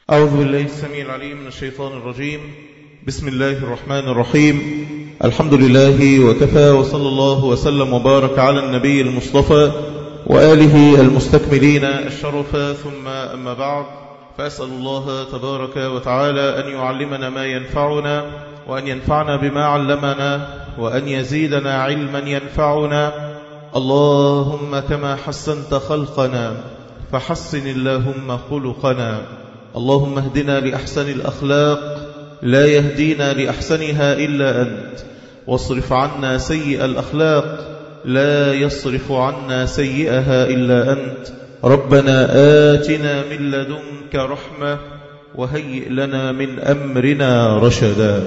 أعوذ بالله السميع العليم من الشيطان الرجيم بسم الله الرحمن الرحيم الحمد لله وكفى وصلى الله وسلم وبارك على النبي المصطفى وآله المستكملين الشرف ثم أما بعد فأسأل الله تبارك وتعالى أن يعلمنا ما ينفعنا وأن ينفعنا بما علمنا وأن يزيدنا علما ينفعنا اللهم كما حسنت خلقنا فحسن اللهم خلقنا اللهم اهدنا لأحسن الأخلاق لا يهدينا لأحسنها إلا أنت واصرف عنا سيء الأخلاق لا يصرف عنا سيئها إلا أنت ربنا آتنا من لدنك رحمة وهيئ لنا من أمرنا رشدا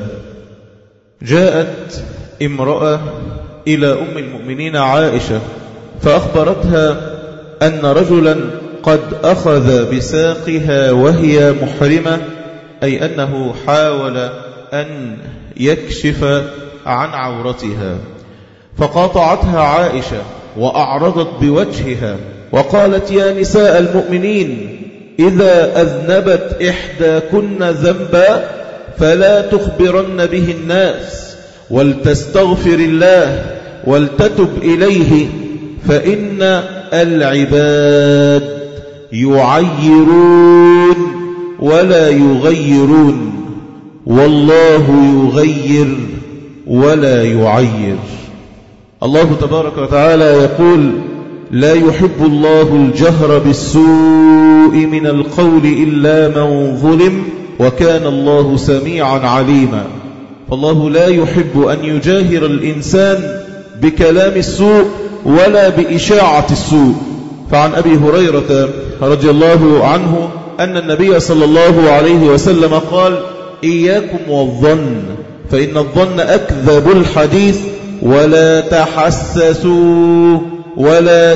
جاءت امرأة إلى أم المؤمنين عائشة فأخبرتها أن رجلا قد أخذ بساقها وهي محرمة أي أنه حاول أن يكشف عن عورتها فقاطعتها عائشة وأعرضت بوجهها وقالت يا نساء المؤمنين إذا أذنبت إحداكن ذنبا فلا تخبرن به الناس ولتستغفر الله ولتتب إليه فإن العباد يعيرون ولا يغيرون والله يغير ولا يعير الله تبارك وتعالى يقول لا يحب الله الجهر بالسوء من القول إلا من ظلم وكان الله سميعا عليما فالله لا يحب أن يجاهر الإنسان بكلام السوء ولا بإشاعة السوء فعن أبي هريرة رضي الله عنه أن النبي صلى الله عليه وسلم قال إياكم والظن فإن الظن أكذب الحديث ولا تحسسوا ولا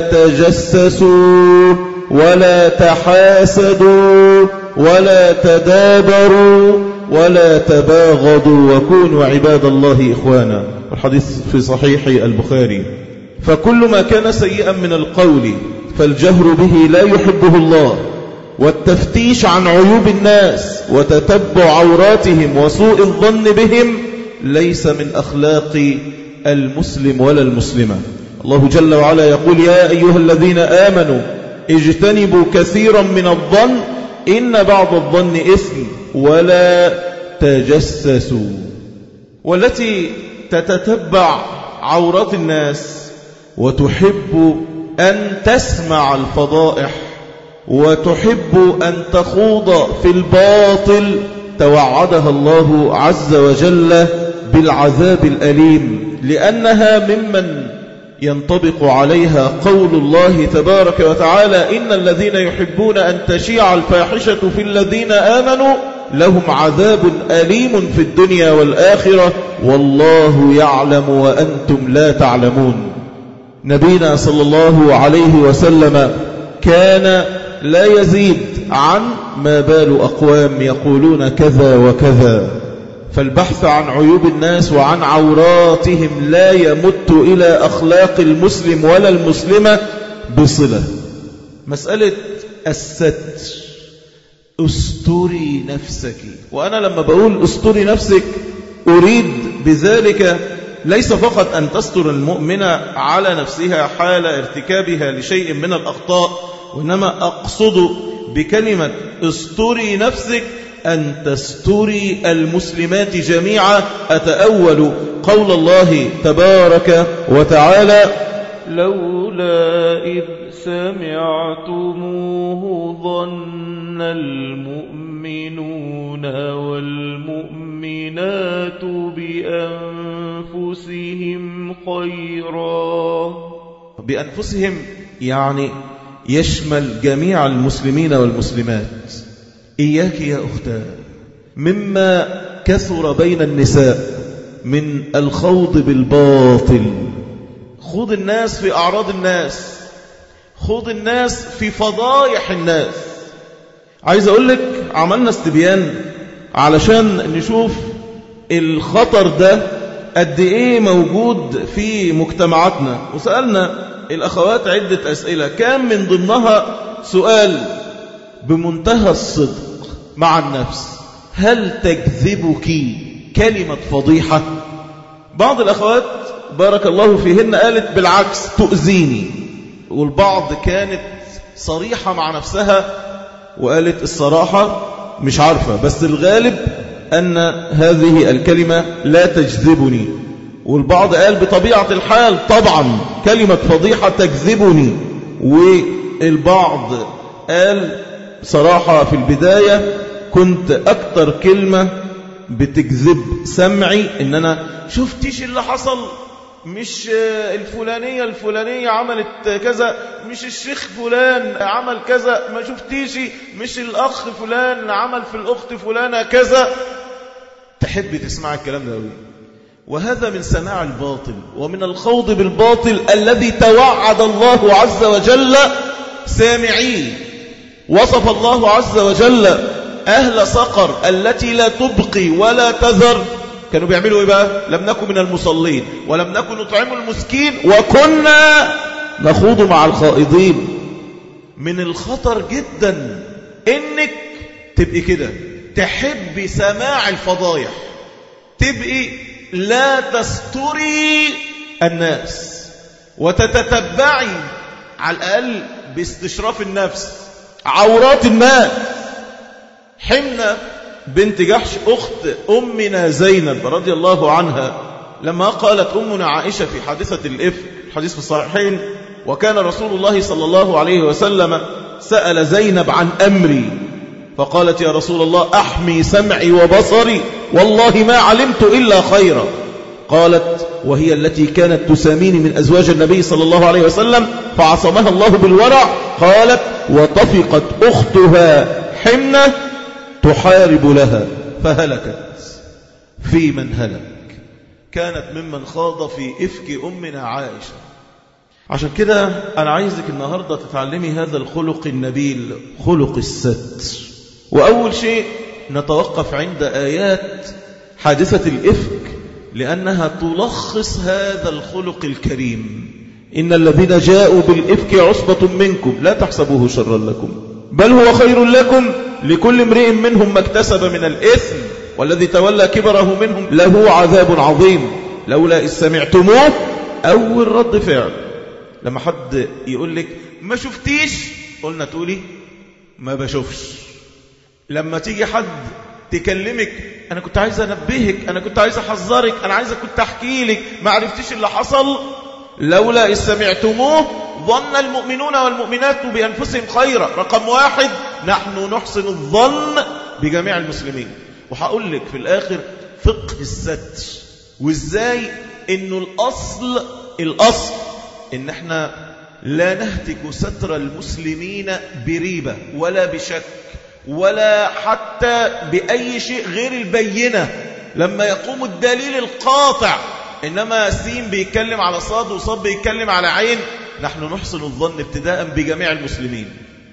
تجسسوا ولا تحاسدوا ولا تدابروا ولا تباغضوا وكونوا عباد الله إخوانا الحديث في صحيح البخاري فكل ما كان سيئا من القول فالجهر به لا يحبه الله والتفتيش عن عيوب الناس وتتبع عوراتهم وسوء الظن بهم ليس من أخلاق المسلم ولا المسلمة الله جل وعلا يقول يا أيها الذين آمنوا اجتنبوا كثيرا من الظن إن بعض الظن إثم ولا تجسسوا والتي تتتبع عورات الناس وتحب أن تسمع الفضائح وتحب أن تخوض في الباطل توعدها الله عز وجل بالعذاب الأليم لأنها ممن ينطبق عليها قول الله تبارك وتعالى إن الذين يحبون أن تشيع الفاحشة في الذين آمنوا لهم عذاب أليم في الدنيا والآخرة والله يعلم وأنتم لا تعلمون نبينا صلى الله عليه وسلم كان لا يزيد عن ما بال أقوام يقولون كذا وكذا فالبحث عن عيوب الناس وعن عوراتهم لا يمت إلى أخلاق المسلم ولا المسلمة بصلة مسألة الستر استري نفسك وأنا لما بقول استري نفسك أريد بذلك ليس فقط أن تستر المؤمنة على نفسها حال ارتكابها لشيء من الأخطاء وإنما أقصد بكلمة استري نفسك أن تستري المسلمات جميعا أتأول قول الله تبارك وتعالى لولا إذ سمعتموه ظن المؤمنون والمؤمنات بأنفسهم خيرا بأنفسهم يعني يشمل جميع المسلمين والمسلمات إياك يا أختاه مما كثر بين النساء من الخوض بالباطل خوض الناس في أعراض الناس خوض الناس في فضايح الناس عايز أقول لك عملنا استبيان علشان نشوف الخطر ده قد إيه موجود في مجتمعاتنا وسألنا الأخوات عدة أسئلة كان من ضمنها سؤال بمنتهى الصدق مع النفس هل تجذبك كلمة فضيحة بعض الأخوات بارك الله فيهن قالت بالعكس تؤذيني والبعض كانت صريحة مع نفسها وقالت الصراحة مش عارفة بس الغالب أن هذه الكلمة لا تجذبني والبعض قال بطبيعة الحال طبعا كلمة فضيحة تجذبني والبعض قال صراحة في البداية كنت أكتر كلمة بتجذب سمعي إن أنا شفتيش اللي حصل مش الفلانية الفلانية عملت كذا مش الشيخ فلان عمل كذا ما شفتيش مش الأخ فلان عمل في الأخت فلانة كذا تحب تسمع الكلام ده قوي وهذا من سماع الباطل ومن الخوض بالباطل الذي توعد الله عز وجل سامعيه وصف الله عز وجل أهل صقر التي لا تبقي ولا تذر كانوا بيعملوا إيه بقى لم نكن من المصلين ولم نكن نطعم المسكين وكنا نخوض مع الخائضين من الخطر جدا إنك تبقي كده تحبي سماع الفضايح تبقي لا تستري الناس وتتتبعي على الأقل باستشراف النفس عورات الناس حمنا بنت جحش أخت أمنا زينب رضي الله عنها لما قالت أمنا عائشة في حادثة الإفك الحديث في الصحيحين وكان رسول الله صلى الله عليه وسلم سأل زينب عن أمري فقالت يا رسول الله أحمي سمعي وبصري والله ما علمت إلا خيرا قالت وهي التي كانت تساميني من أزواج النبي صلى الله عليه وسلم فعصمها الله بالورع قالت وطفقت أختها حمنة تحارب لها فهلكت في من هلك كانت ممن خاض في إفك أمنا عائشة عشان كده أنا عايزك النهاردة تتعلمي هذا الخلق النبيل خلق الستر وأول شيء نتوقف عند آيات حادثة الإفك لأنها تلخص هذا الخلق الكريم إن الذين جاءوا بالإفك عصبة منكم لا تحسبوه شرا لكم بل هو خير لكم لكل امرئ منهم ما اكتسب من الإثم والذي تولى كبره منهم له عذاب عظيم لولا إذ سمعتموه أول رد فعل لما حد يقول لك ما شفتيش قلنا تقولي ما بشوفش لما تيجي حد تكلمك أنا كنت عايز أنبهك أنا كنت عايز أحذرك أنا عايز كنت أحكي لك ما عرفتش اللي حصل لولا إذ سمعتموه ظن المؤمنون والمؤمنات بأنفسهم خيرا رقم واحد نحن نحسن الظن بجميع المسلمين وهقول لك في الآخر فقه الستر وإزاي إنه الأصل الأصل إن احنا لا نهتك ستر المسلمين بريبة ولا بشك ولا حتى بأي شيء غير البينة لما يقوم الدليل القاطع إنما سين بيتكلم على صاد وصاد بيتكلم على عين نحن نحسن الظن ابتداء بجميع المسلمين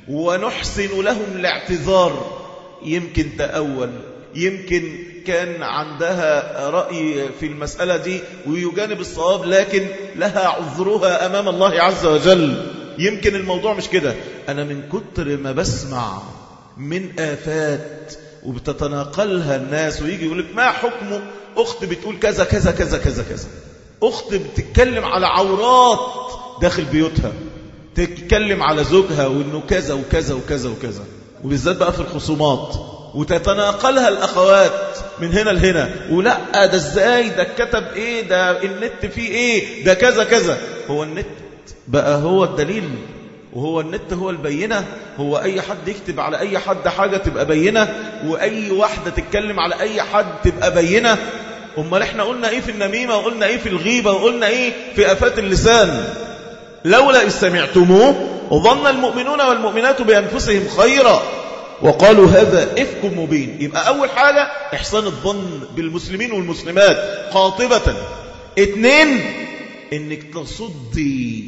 ونحسن لهم الاعتذار يمكن تأول يمكن كان عندها رأي في المسألة دي ويجانب الصواب لكن لها عذرها أمام الله عز وجل يمكن الموضوع مش كده أنا من كتر ما بسمع من آفات وبتتناقلها الناس ويجي يقول لك ما حكمه أخت بتقول كذا كذا كذا كذا كذا أخت بتتكلم على عورات داخل بيوتها تتكلم على زوجها وإنه كذا وكذا وكذا وكذا وبالذات بقى في الخصومات وتتناقلها الأخوات من هنا لهنا ولا ده ازاي ده كتب ايه ده النت فيه ايه ده كذا كذا هو النت بقى هو الدليل وهو النت هو البينة هو أي حد يكتب على أي حد حاجة تبقى بينة وأي واحدة تتكلم على أي حد تبقى بينة أمال احنا قلنا ايه في النميمة وقلنا ايه في الغيبة وقلنا ايه في أفات اللسان لولا إذ سمعتموه وظن المؤمنون والمؤمنات بأنفسهم خيرا وقالوا هذا إفك مبين يبقى أول حاجة إحسان الظن بالمسلمين والمسلمات قاطبة اثنين إنك تصدي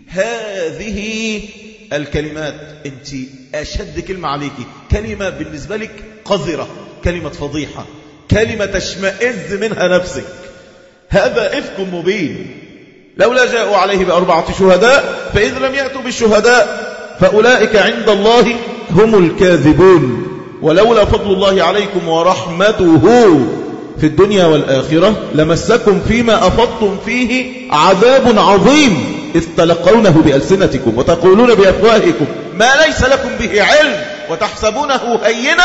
هذه الكلمات أنت أشد كلمة عليك كلمة بالنسبة لك قذرة كلمة فضيحة كلمة تشمئز منها نفسك هذا إفك مبين لولا جاءوا عليه بأربعة شهداء فإذ لم يأتوا بالشهداء فأولئك عند الله هم الكاذبون ولولا فضل الله عليكم ورحمته في الدنيا والآخرة لمسكم فيما أفضتم فيه عذاب عظيم إذ تلقونه بألسنتكم وتقولون بأفواهكم ما ليس لكم به علم وتحسبونه هينا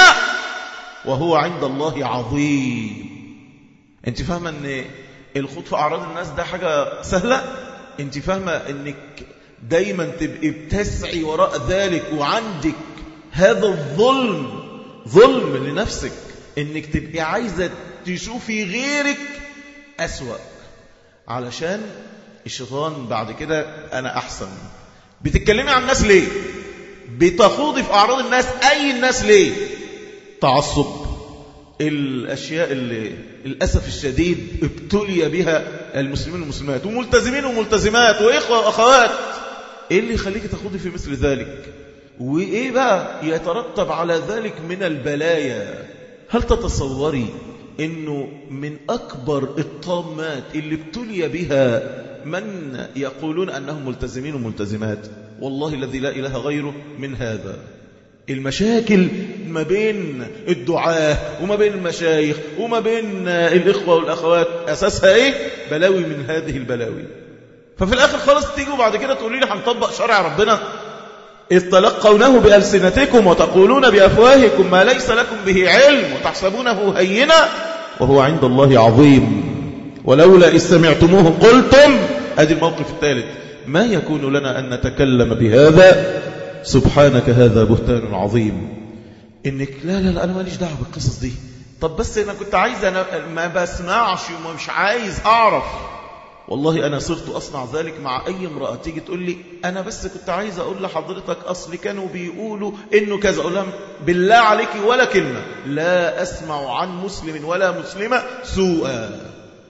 وهو عند الله عظيم انت فاهمة ان الخوض في أعراض الناس ده حاجة سهلة انت فاهمة انك دايما تبقي بتسعي وراء ذلك وعندك هذا الظلم ظلم لنفسك انك تبقي عايزة تشوفي غيرك أسوأ علشان الشيطان بعد كده أنا أحسن بتتكلمي عن الناس ليه بتخوضي في أعراض الناس أي الناس ليه تعصب الأشياء اللي للأسف الشديد ابتلي بها المسلمين والمسلمات وملتزمين وملتزمات وإخوة وأخوات إيه اللي يخليك تخوضي في مثل ذلك وإيه بقى يترتب على ذلك من البلايا هل تتصوري انه من اكبر الطامات اللي ابتلي بها من يقولون انهم ملتزمين وملتزمات والله الذي لا اله غيره من هذا المشاكل ما بين الدعاة وما بين المشايخ وما بين الإخوة والأخوات أساسها إيه؟ بلاوي من هذه البلاوي ففي الآخر خلاص تيجوا بعد كده تقولي لي هنطبق شرع ربنا إذ تلقونه بألسنتكم وتقولون بأفواهكم ما ليس لكم به علم وتحسبونه هينا وهو عند الله عظيم ولولا إذ سمعتموه قلتم أدي الموقف الثالث ما يكون لنا أن نتكلم بهذا سبحانك هذا بهتان عظيم إنك لا لا لا أنا ماليش دعوة بالقصص دي طب بس أنا كنت عايز أنا ما بسمعش ومش عايز أعرف والله أنا صرت أصنع ذلك مع أي امرأة تيجي تقول لي أنا بس كنت عايز أقول لحضرتك أصل كانوا بيقولوا إنه كذا أقول لهم بالله عليك ولا كلمة لا أسمع عن مسلم ولا مسلمة سوءا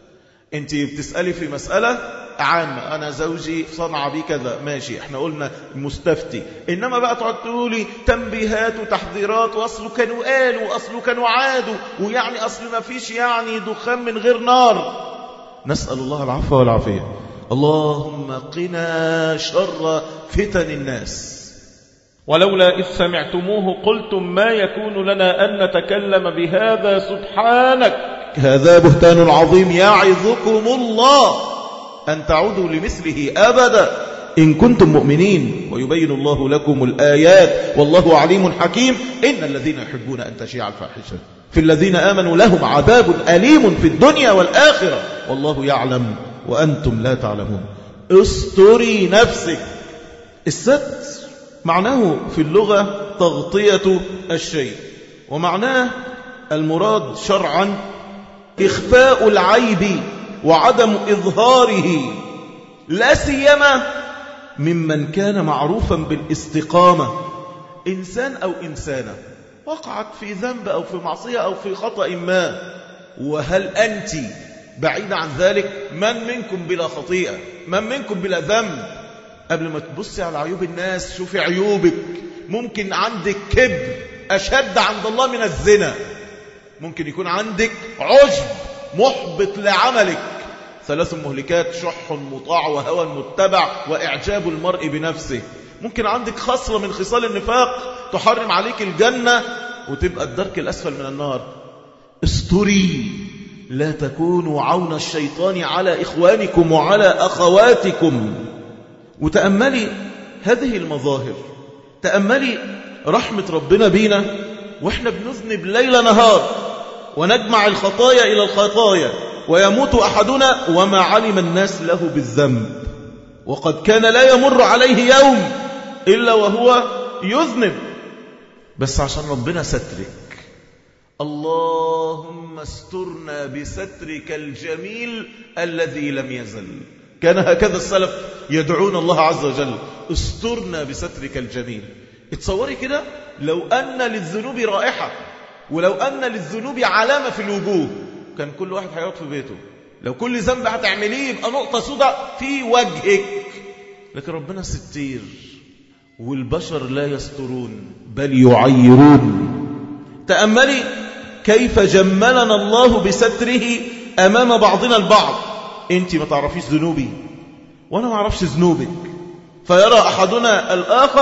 أنت بتسألي في مسألة عامة أنا زوجي صنع بي كذا ماشي احنا قلنا مستفتي إنما بقى تقعد تقولي تنبيهات وتحذيرات وأصله كانوا قالوا وأصله كانوا عادوا ويعني أصل ما فيش يعني دخان من غير نار نسأل الله العفو والعافية اللهم قنا شر فتن الناس ولولا إذ سمعتموه قلتم ما يكون لنا أن نتكلم بهذا سبحانك هذا بهتان عظيم يعظكم الله أن تعودوا لمثله أبدا إن كنتم مؤمنين ويبين الله لكم الآيات والله عليم حكيم إن الذين يحبون أن تشيع الفاحشة في الذين آمنوا لهم عذاب أليم في الدنيا والآخرة والله يعلم وأنتم لا تعلمون استري نفسك الستر معناه في اللغة تغطية الشيء ومعناه المراد شرعا إخفاء العيب وعدم إظهاره لا سيما ممن كان معروفا بالاستقامة إنسان أو إنسانة وقعت في ذنب أو في معصية أو في خطأ ما وهل أنت بعيد عن ذلك من منكم بلا خطيئة من منكم بلا ذنب قبل ما تبصي على عيوب الناس شوفي عيوبك ممكن عندك كبر أشد عند الله من الزنا ممكن يكون عندك عجب محبط لعملك ثلاث مهلكات شح مطاع وهوى متبع وإعجاب المرء بنفسه ممكن عندك خصلة من خصال النفاق تحرم عليك الجنة وتبقى الدرك الأسفل من النار استري لا تكونوا عون الشيطان على إخوانكم وعلى أخواتكم وتأملي هذه المظاهر تأملي رحمة ربنا بينا وإحنا بنذنب ليل نهار ونجمع الخطايا إلى الخطايا ويموت أحدنا وما علم الناس له بالذنب وقد كان لا يمر عليه يوم إلا وهو يذنب بس عشان ربنا سترك اللهم استرنا بسترك الجميل الذي لم يزل كان هكذا السلف يدعون الله عز وجل استرنا بسترك الجميل اتصوري كده لو أن للذنوب رائحة ولو أن للذنوب علامة في الوجوه كان كل واحد هيقعد في بيته لو كل ذنب هتعمليه يبقى نقطة سوداء في وجهك لكن ربنا ستير والبشر لا يسترون بل يعيرون تأملي كيف جملنا الله بستره أمام بعضنا البعض أنت ما تعرفيش ذنوبي وأنا ما أعرفش ذنوبك فيرى أحدنا الآخر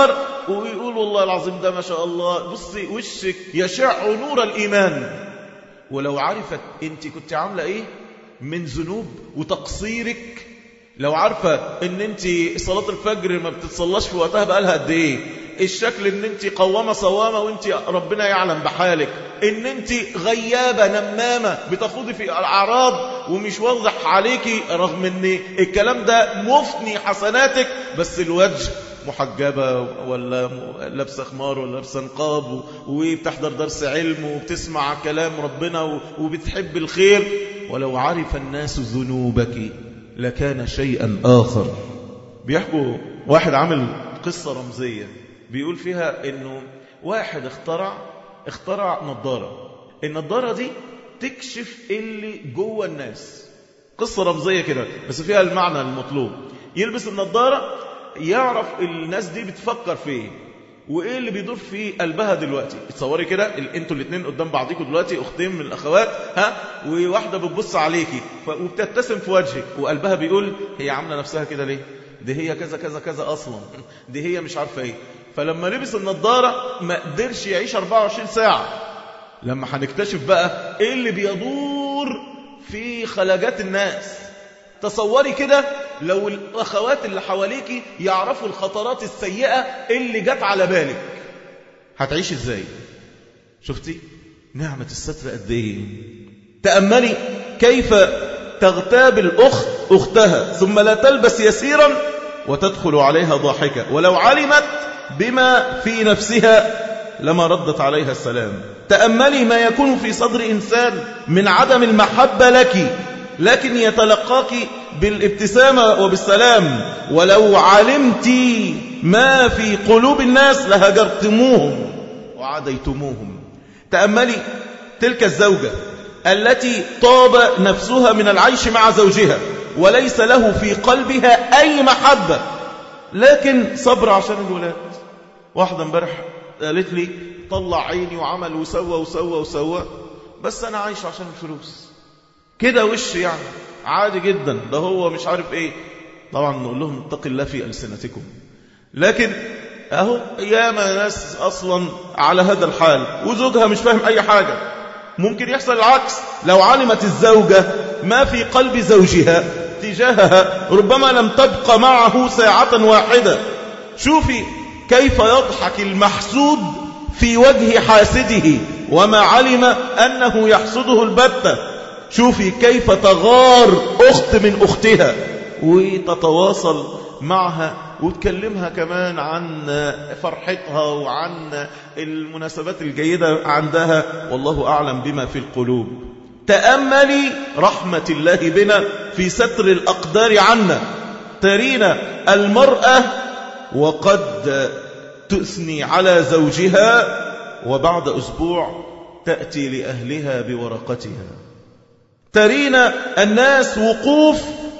ويقول والله العظيم ده ما شاء الله بصي وشك يشع نور الإيمان ولو عرفت انت كنت عاملة ايه من ذنوب وتقصيرك لو عارفة ان انت صلاة الفجر ما بتتصلاش في وقتها بقالها قد ايه الشكل ان انت قوامة صوامة وانت ربنا يعلم بحالك ان انت غيابة نمامة بتخوضي في الاعراض ومش واضح عليكي رغم ان الكلام ده مفني حسناتك بس الوجه محجبة ولا لابسة خمار ولا لابسة نقاب وبتحضر درس علم وبتسمع كلام ربنا وبتحب الخير ولو عرف الناس ذنوبك لكان شيئا آخر بيحكوا واحد عامل قصة رمزية بيقول فيها انه واحد اخترع اخترع نظارة النظارة دي تكشف اللي جوه الناس قصة رمزية كده بس فيها المعنى المطلوب يلبس النظارة يعرف الناس دي بتفكر في ايه وايه اللي بيدور في قلبها دلوقتي تصوري كده انتوا الاثنين قدام بعضيكم دلوقتي اختين من الاخوات ها وواحده بتبص عليكي وبتبتسم في وجهك وقلبها بيقول هي عامله نفسها كده ليه دي هي كذا كذا كذا اصلا دي هي مش عارفه ايه فلما لبس النضاره ما قدرش يعيش 24 ساعه لما هنكتشف بقى ايه اللي بيدور في خلاجات الناس تصوري كده لو الأخوات اللي حواليك يعرفوا الخطرات السيئة اللي جت على بالك هتعيش ازاي شفتي نعمة الستر قد ايه تأملي كيف تغتاب الأخت أختها ثم لا تلبس يسيرا وتدخل عليها ضاحكة ولو علمت بما في نفسها لما ردت عليها السلام تأملي ما يكون في صدر إنسان من عدم المحبة لك لكن يتلقاك بالابتسامة وبالسلام ولو علمت ما في قلوب الناس لهجرتموهم وعاديتموهم تأملي تلك الزوجة التي طاب نفسها من العيش مع زوجها وليس له في قلبها أي محبة لكن صبر عشان الولاد واحدة امبارح قالت لي طلع عيني وعمل وسوى وسوى وسوى بس أنا عايش عشان الفلوس كده وش يعني عادي جدا ده هو مش عارف ايه طبعا نقول لهم اتق الله في ألسنتكم لكن اهو ياما ناس اصلا على هذا الحال وزوجها مش فاهم اي حاجة ممكن يحصل العكس لو علمت الزوجة ما في قلب زوجها تجاهها ربما لم تبقى معه ساعة واحدة شوفي كيف يضحك المحسود في وجه حاسده وما علم أنه يحسده البتة شوفي كيف تغار أخت من أختها وتتواصل معها وتكلمها كمان عن فرحتها وعن المناسبات الجيدة عندها والله أعلم بما في القلوب تأملي رحمة الله بنا في ستر الأقدار عنا ترينا المرأة وقد تثني على زوجها وبعد أسبوع تأتي لأهلها بورقتها ترينا الناس وقوف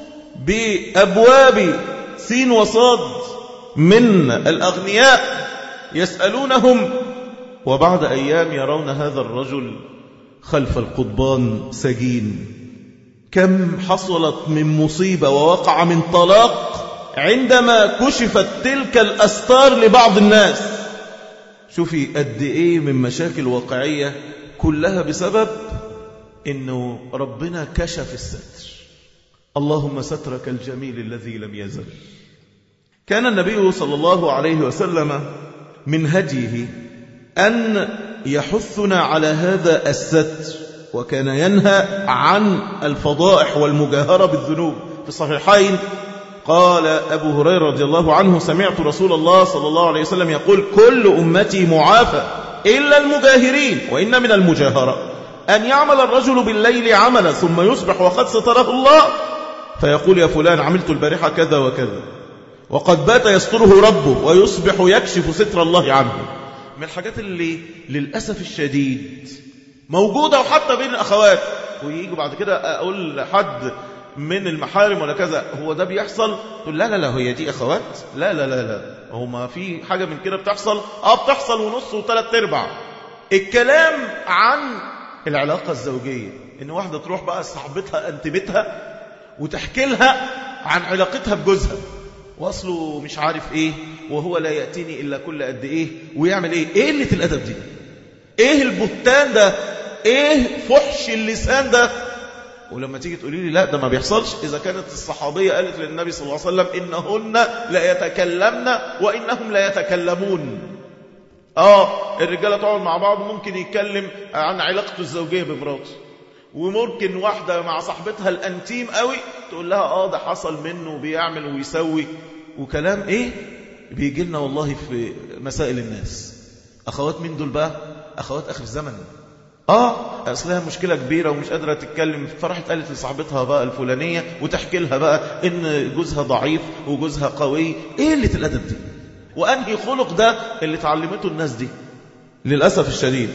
بأبواب سين وصاد من الأغنياء يسألونهم وبعد أيام يرون هذا الرجل خلف القضبان سجين كم حصلت من مصيبة ووقع من طلاق عندما كشفت تلك الأستار لبعض الناس شوفي قد إيه من مشاكل واقعية كلها بسبب إنه ربنا كشف الستر اللهم سترك الجميل الذي لم يزل كان النبي صلى الله عليه وسلم من هديه أن يحثنا على هذا الستر وكان ينهى عن الفضائح والمجاهرة بالذنوب في الصحيحين قال أبو هريرة رضي الله عنه سمعت رسول الله صلى الله عليه وسلم يقول كل أمتي معافى إلا المجاهرين وإن من المجاهرة أن يعمل الرجل بالليل عملا ثم يصبح وقد ستره الله فيقول يا فلان عملت البارحة كذا وكذا وقد بات يستره ربه ويصبح يكشف ستر الله عنه من الحاجات اللي للأسف الشديد موجودة وحتى بين الأخوات وييجوا بعد كده أقول لحد من المحارم ولا كذا هو ده بيحصل تقول لا لا لا هي دي أخوات لا لا لا لا هو ما في حاجة من كده بتحصل اه بتحصل ونص وثلاث ارباع الكلام عن العلاقة الزوجية ان واحدة تروح بقى صاحبتها انتبتها وتحكي لها عن علاقتها بجوزها واصله مش عارف ايه وهو لا يأتيني إلا كل قد ايه ويعمل ايه ايه قلة الأدب دي ايه البهتان ده ايه فحش اللسان ده ولما تيجي تقولي لي لا ده ما بيحصلش إذا كانت الصحابية قالت للنبي صلى الله عليه وسلم إنهن لا يتكلمن وإنهم لا يتكلمون آه الرجالة تقعد مع بعض ممكن يتكلم عن علاقته الزوجية بمراته وممكن واحدة مع صاحبتها الأنتيم قوي تقول لها آه ده حصل منه وبيعمل ويسوي وكلام إيه بيجي لنا والله في مسائل الناس أخوات مين دول بقى أخوات آخر الزمن آه أصلها مشكلة كبيرة ومش قادرة تتكلم فراحت قالت لصاحبتها بقى الفلانية وتحكي لها بقى إن جوزها ضعيف وجوزها قوي إيه اللي الأدب دي وأنهي خلق ده اللي تعلمته الناس دي للأسف الشديد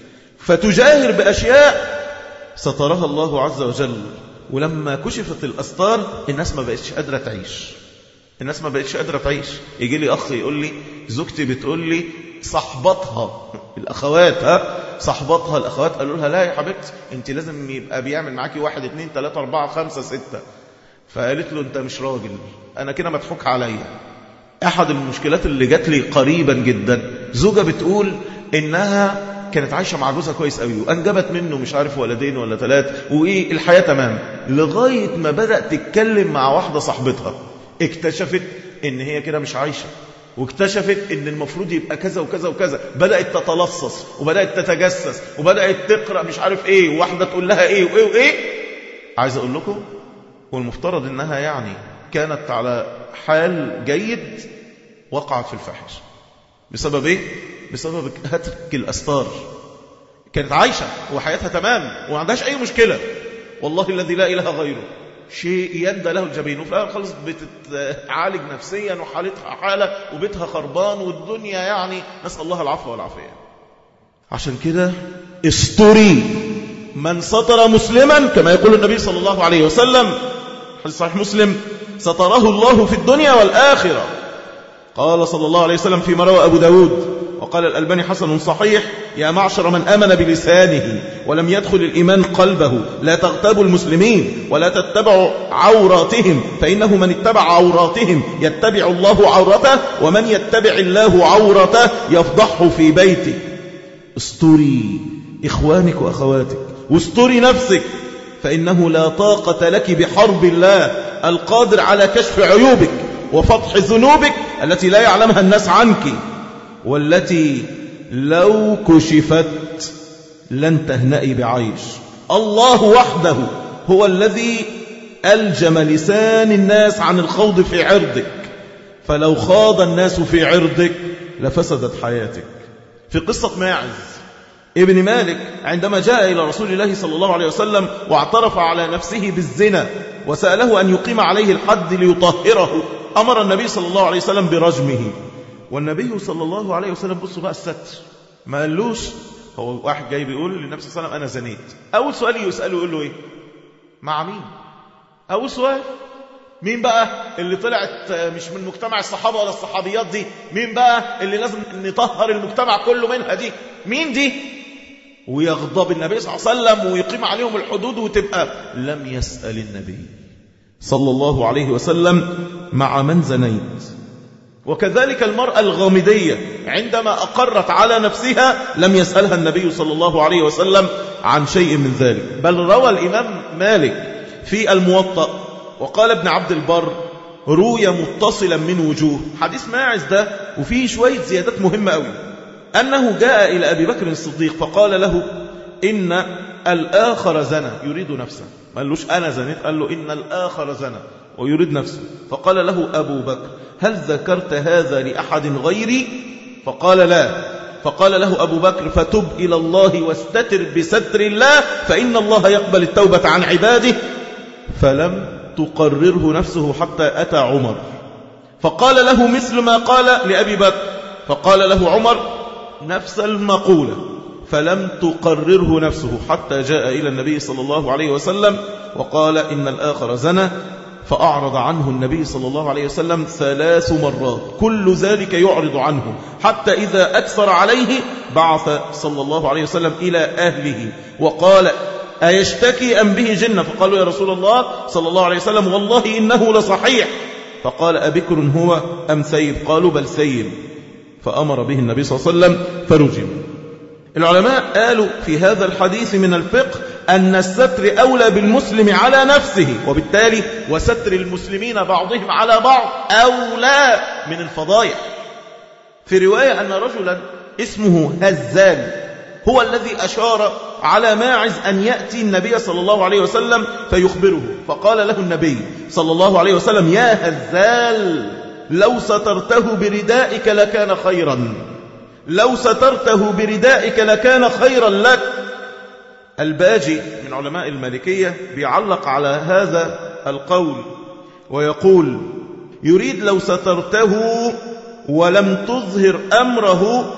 فتجاهر بأشياء سترها الله عز وجل ولما كشفت الأستار الناس ما بقتش قادرة تعيش الناس ما بقتش قادرة تعيش يجي لي أخ يقول لي زوجتي بتقول لي صحبتها الأخوات ها صحبتها الأخوات قالوا لها لا يا حبيبتي أنت لازم يبقى بيعمل معاكي واحد اتنين تلاتة أربعة خمسة ستة فقالت له أنت مش راجل أنا كده مضحوك عليا أحد المشكلات اللي جات لي قريبا جدا زوجة بتقول إنها كانت عايشة مع جوزها كويس قوي وأنجبت منه مش عارف ولدين ولا ثلاث وإيه الحياة تمام لغاية ما بدأت تتكلم مع واحدة صاحبتها اكتشفت إن هي كده مش عايشة واكتشفت ان المفروض يبقى كذا وكذا وكذا بدأت تتلصص وبدأت تتجسس وبدأت تقرأ مش عارف ايه وواحدة تقول لها ايه وايه وايه عايز اقول لكم والمفترض انها يعني كانت على حال جيد وقعت في الفحش بسبب ايه بسبب هتك الاستار كانت عايشة وحياتها تمام وما عندهاش اي مشكلة والله الذي لا اله غيره شيء يندى له الجبين وفي الآخر خلص بتتعالج نفسيا وحالتها حالة وبيتها خربان والدنيا يعني نسأل الله العفو والعافية عشان كده استري من سطر مسلما كما يقول النبي صلى الله عليه وسلم حديث صحيح مسلم ستره الله في الدنيا والآخرة قال صلى الله عليه وسلم فيما روى أبو داود وقال الألباني حسن صحيح يا معشر من آمن بلسانه ولم يدخل الإيمان قلبه لا تغتابوا المسلمين ولا تتبعوا عوراتهم فإنه من اتبع عوراتهم يتبع الله عورته ومن يتبع الله عورته يفضحه في بيته استري إخوانك وأخواتك واستري نفسك فإنه لا طاقة لك بحرب الله القادر على كشف عيوبك وفضح ذنوبك التي لا يعلمها الناس عنك والتي لو كشفت لن تهنئي بعيش الله وحده هو الذي ألجم لسان الناس عن الخوض في عرضك فلو خاض الناس في عرضك لفسدت حياتك في قصة ماعز ابن مالك عندما جاء إلى رسول الله صلى الله عليه وسلم واعترف على نفسه بالزنا وسأله أن يقيم عليه الحد ليطهره أمر النبي صلى الله عليه وسلم برجمه والنبي صلى الله عليه وسلم بصوا بقى الستر ما قالوش هو واحد جاي بيقول للنبي صلى الله عليه وسلم أنا زنيت أول سؤال يسأله يقول له إيه مع مين أول سؤال مين بقى اللي طلعت مش من مجتمع الصحابة ولا الصحابيات دي مين بقى اللي لازم نطهر المجتمع كله منها دي مين دي ويغضب النبي صلى الله عليه وسلم ويقيم عليهم الحدود وتبقى لم يسأل النبي صلى الله عليه وسلم مع من زنيت وكذلك المرأة الغامدية عندما أقرت على نفسها لم يسألها النبي صلى الله عليه وسلم عن شيء من ذلك بل روى الإمام مالك في الموطأ وقال ابن عبد البر روي متصلا من وجوه حديث ماعز ده وفيه شوية زيادات مهمة قوي أنه جاء إلى أبي بكر الصديق فقال له إن الآخر زنى يريد نفسه ما قالوش أنا زنيت قال له إن الآخر زنى ويريد نفسه فقال له أبو بكر هل ذكرت هذا لأحد غيري فقال لا فقال له أبو بكر فتب إلى الله واستتر بستر الله فإن الله يقبل التوبة عن عباده فلم تقرره نفسه حتى أتى عمر فقال له مثل ما قال لأبي بكر فقال له عمر نفس المقولة فلم تقرره نفسه حتى جاء إلى النبي صلى الله عليه وسلم وقال إن الآخر زنى فأعرض عنه النبي صلى الله عليه وسلم ثلاث مرات كل ذلك يعرض عنه حتى إذا أكثر عليه بعث صلى الله عليه وسلم إلى أهله وقال أيشتكي أم به جنة فقالوا يا رسول الله صلى الله عليه وسلم والله إنه لصحيح فقال أبكر هو أم سيب قالوا بل سيب فأمر به النبي صلى الله عليه وسلم فرجم العلماء قالوا في هذا الحديث من الفقه أن الستر أولى بالمسلم على نفسه وبالتالي وستر المسلمين بعضهم على بعض أولى من الفضايح في رواية أن رجلا اسمه هزال هو الذي أشار على ماعز أن يأتي النبي صلى الله عليه وسلم فيخبره فقال له النبي صلى الله عليه وسلم يا هزال لو سترته بردائك لكان خيرا لو سترته بردائك لكان خيرا لك الباجي من علماء المالكية بيعلق على هذا القول ويقول يريد لو سترته ولم تظهر أمره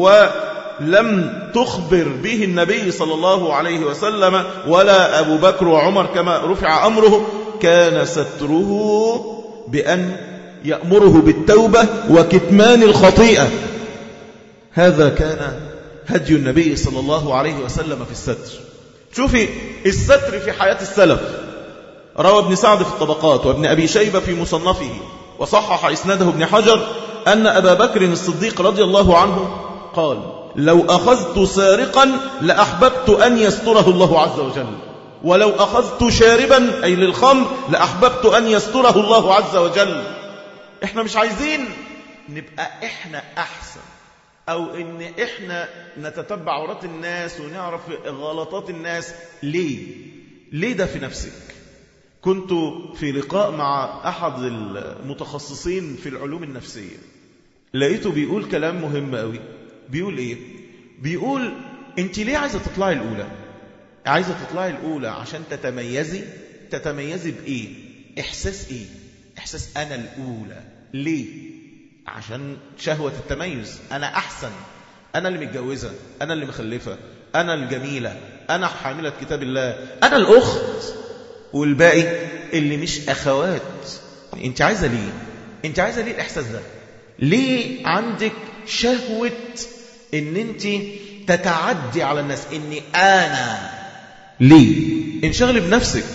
ولم تخبر به النبي صلى الله عليه وسلم ولا أبو بكر وعمر كما رفع أمره كان ستره بأن يأمره بالتوبة وكتمان الخطيئة هذا كان هدي النبي صلى الله عليه وسلم في الستر شوفي الستر في حياة السلف روى ابن سعد في الطبقات وابن أبي شيبة في مصنفه وصحح إسناده ابن حجر أن أبا بكر الصديق رضي الله عنه قال لو أخذت سارقا لأحببت أن يستره الله عز وجل ولو أخذت شاربا أي للخمر لأحببت أن يستره الله عز وجل احنا مش عايزين نبقى احنا أحسن أو إن إحنا نتتبع عورات الناس ونعرف غلطات الناس ليه؟ ليه ده في نفسك؟ كنت في لقاء مع أحد المتخصصين في العلوم النفسية لقيته بيقول كلام مهم قوي بيقول إيه؟ بيقول أنت ليه عايزة تطلعي الأولى؟ عايزة تطلعي الأولى عشان تتميزي؟ تتميزي بإيه؟ إحساس إيه؟ إحساس أنا الأولى ليه؟ عشان شهوة التميز أنا أحسن أنا اللي متجوزة أنا اللي مخلفة أنا الجميلة أنا حاملة كتاب الله أنا الأخت والباقي اللي مش أخوات أنت عايزة ليه أنت عايزة ليه الإحساس ده ليه عندك شهوة أن أنت تتعدي على الناس أني أنا ليه انشغلي بنفسك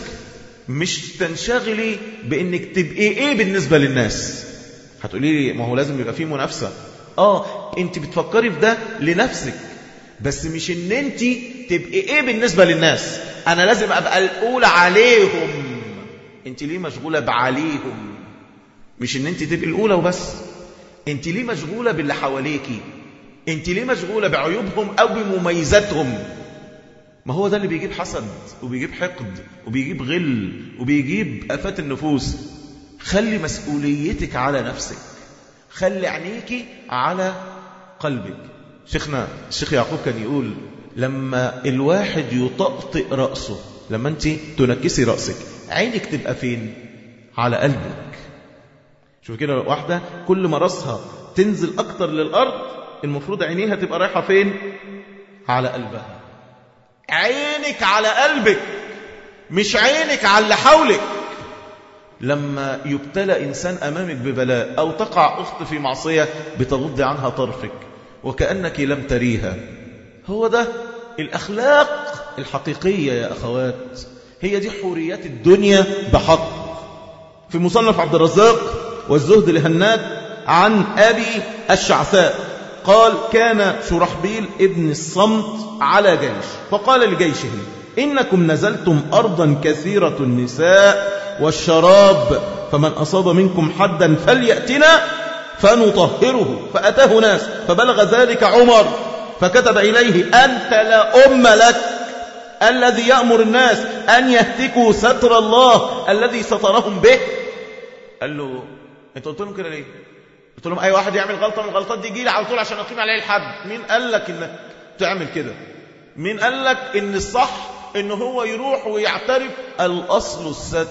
مش تنشغلي بأنك تبقي إيه بالنسبة للناس هتقولي لي ما هو لازم يبقى فيه منافسة اه انت بتفكري في ده لنفسك بس مش ان انت تبقي ايه بالنسبة للناس انا لازم ابقى الاولى عليهم انت ليه مشغولة بعليهم مش ان انت تبقي الاولى وبس انت ليه مشغولة باللي حواليكي انت ليه مشغولة بعيوبهم او بمميزاتهم ما هو ده اللي بيجيب حسد وبيجيب حقد وبيجيب غل وبيجيب افات النفوس خلي مسؤوليتك على نفسك خلي عينيك على قلبك شيخنا الشيخ يعقوب كان يقول لما الواحد يطأطئ رأسه لما انت تنكسي رأسك عينك تبقى فين على قلبك شوف كده واحدة كل ما رأسها تنزل أكتر للأرض المفروض عينيها تبقى رايحة فين على قلبها عينك على قلبك مش عينك على اللي حولك لما يبتلى إنسان أمامك ببلاء أو تقع أخت في معصية بتغض عنها طرفك وكأنك لم تريها هو ده الأخلاق الحقيقية يا أخوات هي دي حوريات الدنيا بحق في مصنف عبد الرزاق والزهد لهنات عن أبي الشعثاء قال كان شرحبيل ابن الصمت على جيش فقال لجيشه إنكم نزلتم أرضا كثيرة النساء والشراب فمن أصاب منكم حدا فليأتنا فنطهره فأتاه ناس فبلغ ذلك عمر فكتب إليه أنت لا أم لك الذي يأمر الناس أن يهتكوا ستر الله الذي سترهم به قال له انت قلت لهم كده ليه قلت لهم اي واحد يعمل غلطه من الغلطات دي يجي لي على طول عشان اقيم عليه الحد مين قال لك انك تعمل كده مين قال لك ان الصح ان هو يروح ويعترف الاصل الستر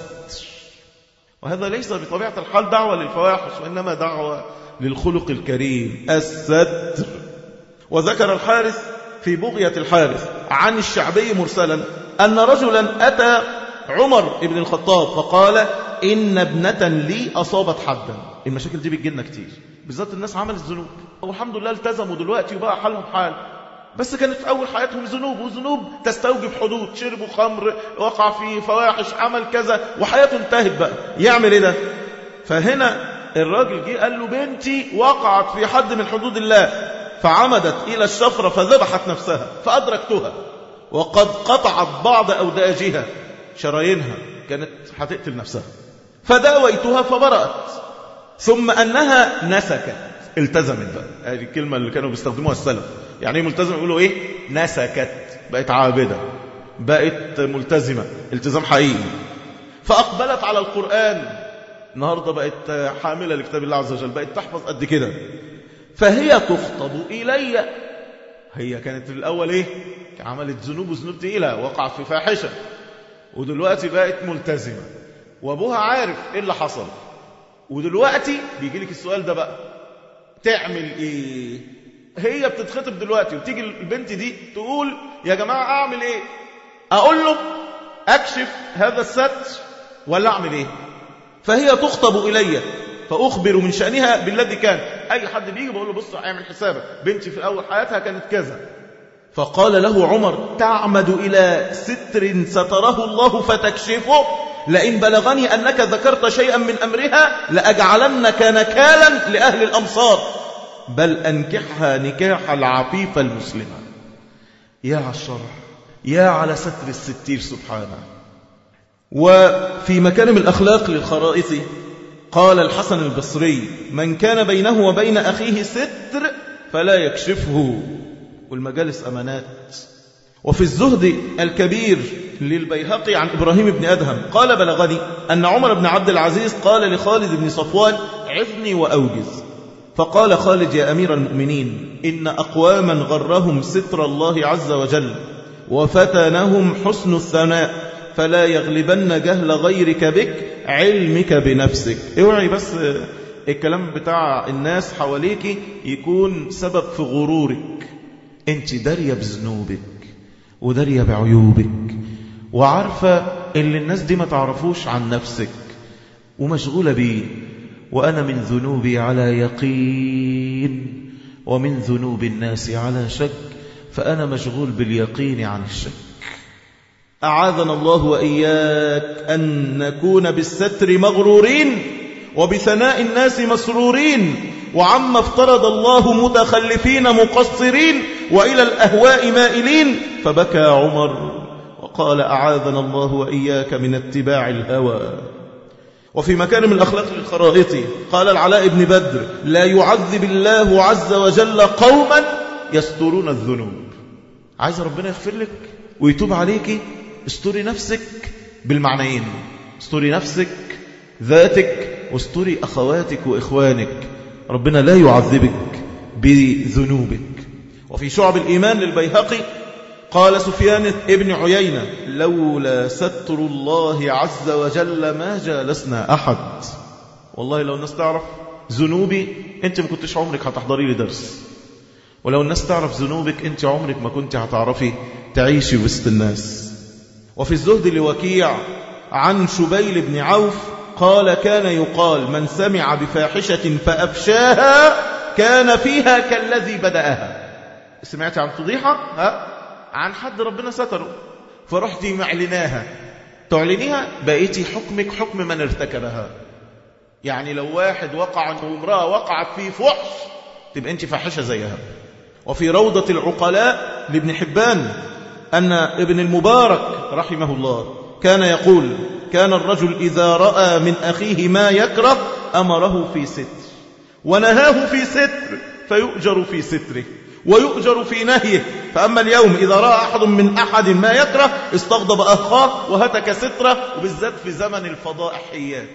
وهذا ليس بطبيعه الحال دعوه للفواحش وانما دعوه للخلق الكريم الستر وذكر الحارث في بغية الحارث عن الشعبي مرسلا أن رجلا أتى عمر بن الخطاب فقال إن ابنة لي أصابت حدا المشاكل دي بتجيلنا كتير بالذات الناس عملت ذنوب والحمد لله التزموا دلوقتي وبقى حالهم حال بس كانت في أول حياتهم ذنوب وذنوب تستوجب حدود شربوا خمر وقع في فواحش عمل كذا وحياته انتهت بقى يعمل إيه ده فهنا الراجل جه قال له بنتي وقعت في حد من حدود الله فعمدت إلى الشفرة فذبحت نفسها فأدركتها وقد قطعت بعض أوداجها شرايينها كانت هتقتل نفسها فداويتها فبرأت ثم أنها نسكت التزمت بقى هذه الكلمة اللي كانوا بيستخدموها السلف يعني ايه ملتزم يقولوا ايه نسكت بقت عابدة بقت ملتزمة التزام حقيقي فأقبلت على القرآن النهاردة بقت حاملة لكتاب الله عز وجل بقت تحفظ قد كده فهي تخطب إلي هي كانت في الأول إيه عملت ذنوب وذنوب تقيلة وقعت في فاحشة ودلوقتي بقت ملتزمة وأبوها عارف إيه اللي حصل ودلوقتي بيجي لك السؤال ده بقى تعمل إيه هي بتتخطب دلوقتي وتيجي البنت دي تقول يا جماعة أعمل إيه أقول له أكشف هذا الستر ولا أعمل إيه فهي تخطب إلي فأخبر من شأنها بالذي كان أي حد بيجي بقول له بص اعمل حسابك بنتي في أول حياتها كانت كذا فقال له عمر تعمد إلى ستر ستره الله فتكشفه لئن بلغني أنك ذكرت شيئا من أمرها لأجعلنك نكالا لأهل الأمصار بل أنكحها نكاح العفيف المسلمة يا على الشرع يا على ستر الستير سبحانه وفي مكارم الأخلاق للخرائطي قال الحسن البصري من كان بينه وبين أخيه ستر فلا يكشفه والمجالس أمانات وفي الزهد الكبير للبيهقي عن إبراهيم بن أدهم قال بلغني أن عمر بن عبد العزيز قال لخالد بن صفوان عظني وأوجز فقال خالد يا أمير المؤمنين إن أقواما غرهم ستر الله عز وجل وفتنهم حسن الثناء فلا يغلبن جهل غيرك بك علمك بنفسك اوعي بس الكلام بتاع الناس حواليك يكون سبب في غرورك انت دارية بذنوبك ودارية بعيوبك وعارفة اللي الناس دي ما تعرفوش عن نفسك ومشغولة بيه وأنا من ذنوبي على يقين ومن ذنوب الناس على شك فأنا مشغول باليقين عن الشك أعاذنا الله وإياك أن نكون بالستر مغرورين وبثناء الناس مسرورين وعما افترض الله متخلفين مقصرين وإلى الأهواء مائلين فبكى عمر وقال أعاذنا الله وإياك من اتباع الهوى وفي مكارم الأخلاق للخرائط قال العلاء بن بدر لا يعذب الله عز وجل قوما يسترون الذنوب عايز ربنا يغفر لك ويتوب عليك استري نفسك بالمعنيين استري نفسك ذاتك واستري أخواتك وإخوانك ربنا لا يعذبك بذنوبك وفي شعب الإيمان للبيهقي قال سفيان ابن عيينة لولا ستر الله عز وجل ما جالسنا أحد والله لو الناس تعرف ذنوبي انت ما كنتش عمرك هتحضري لي درس ولو الناس تعرف ذنوبك انت عمرك ما كنت هتعرفي تعيشي وسط الناس وفي الزهد لوكيع عن شبيل بن عوف قال كان يقال من سمع بفاحشة فأفشاها كان فيها كالذي بدأها سمعت عن فضيحة ها؟ عن حد ربنا ستره فرحتي معلناها تعلنيها بقيتي حكمك حكم من ارتكبها يعني لو واحد وقع وامرأة وقعت في فحش تبقى انت فاحشة زيها وفي روضة العقلاء لابن حبان أن ابن المبارك رحمه الله كان يقول كان الرجل إذا رأى من أخيه ما يكره أمره في ستر ونهاه في ستر فيؤجر في ستره ويؤجر في نهيه فأما اليوم إذا رأى أحد من أحد ما يكره استغضب أخاه وهتك ستره وبالذات في زمن الفضائحيات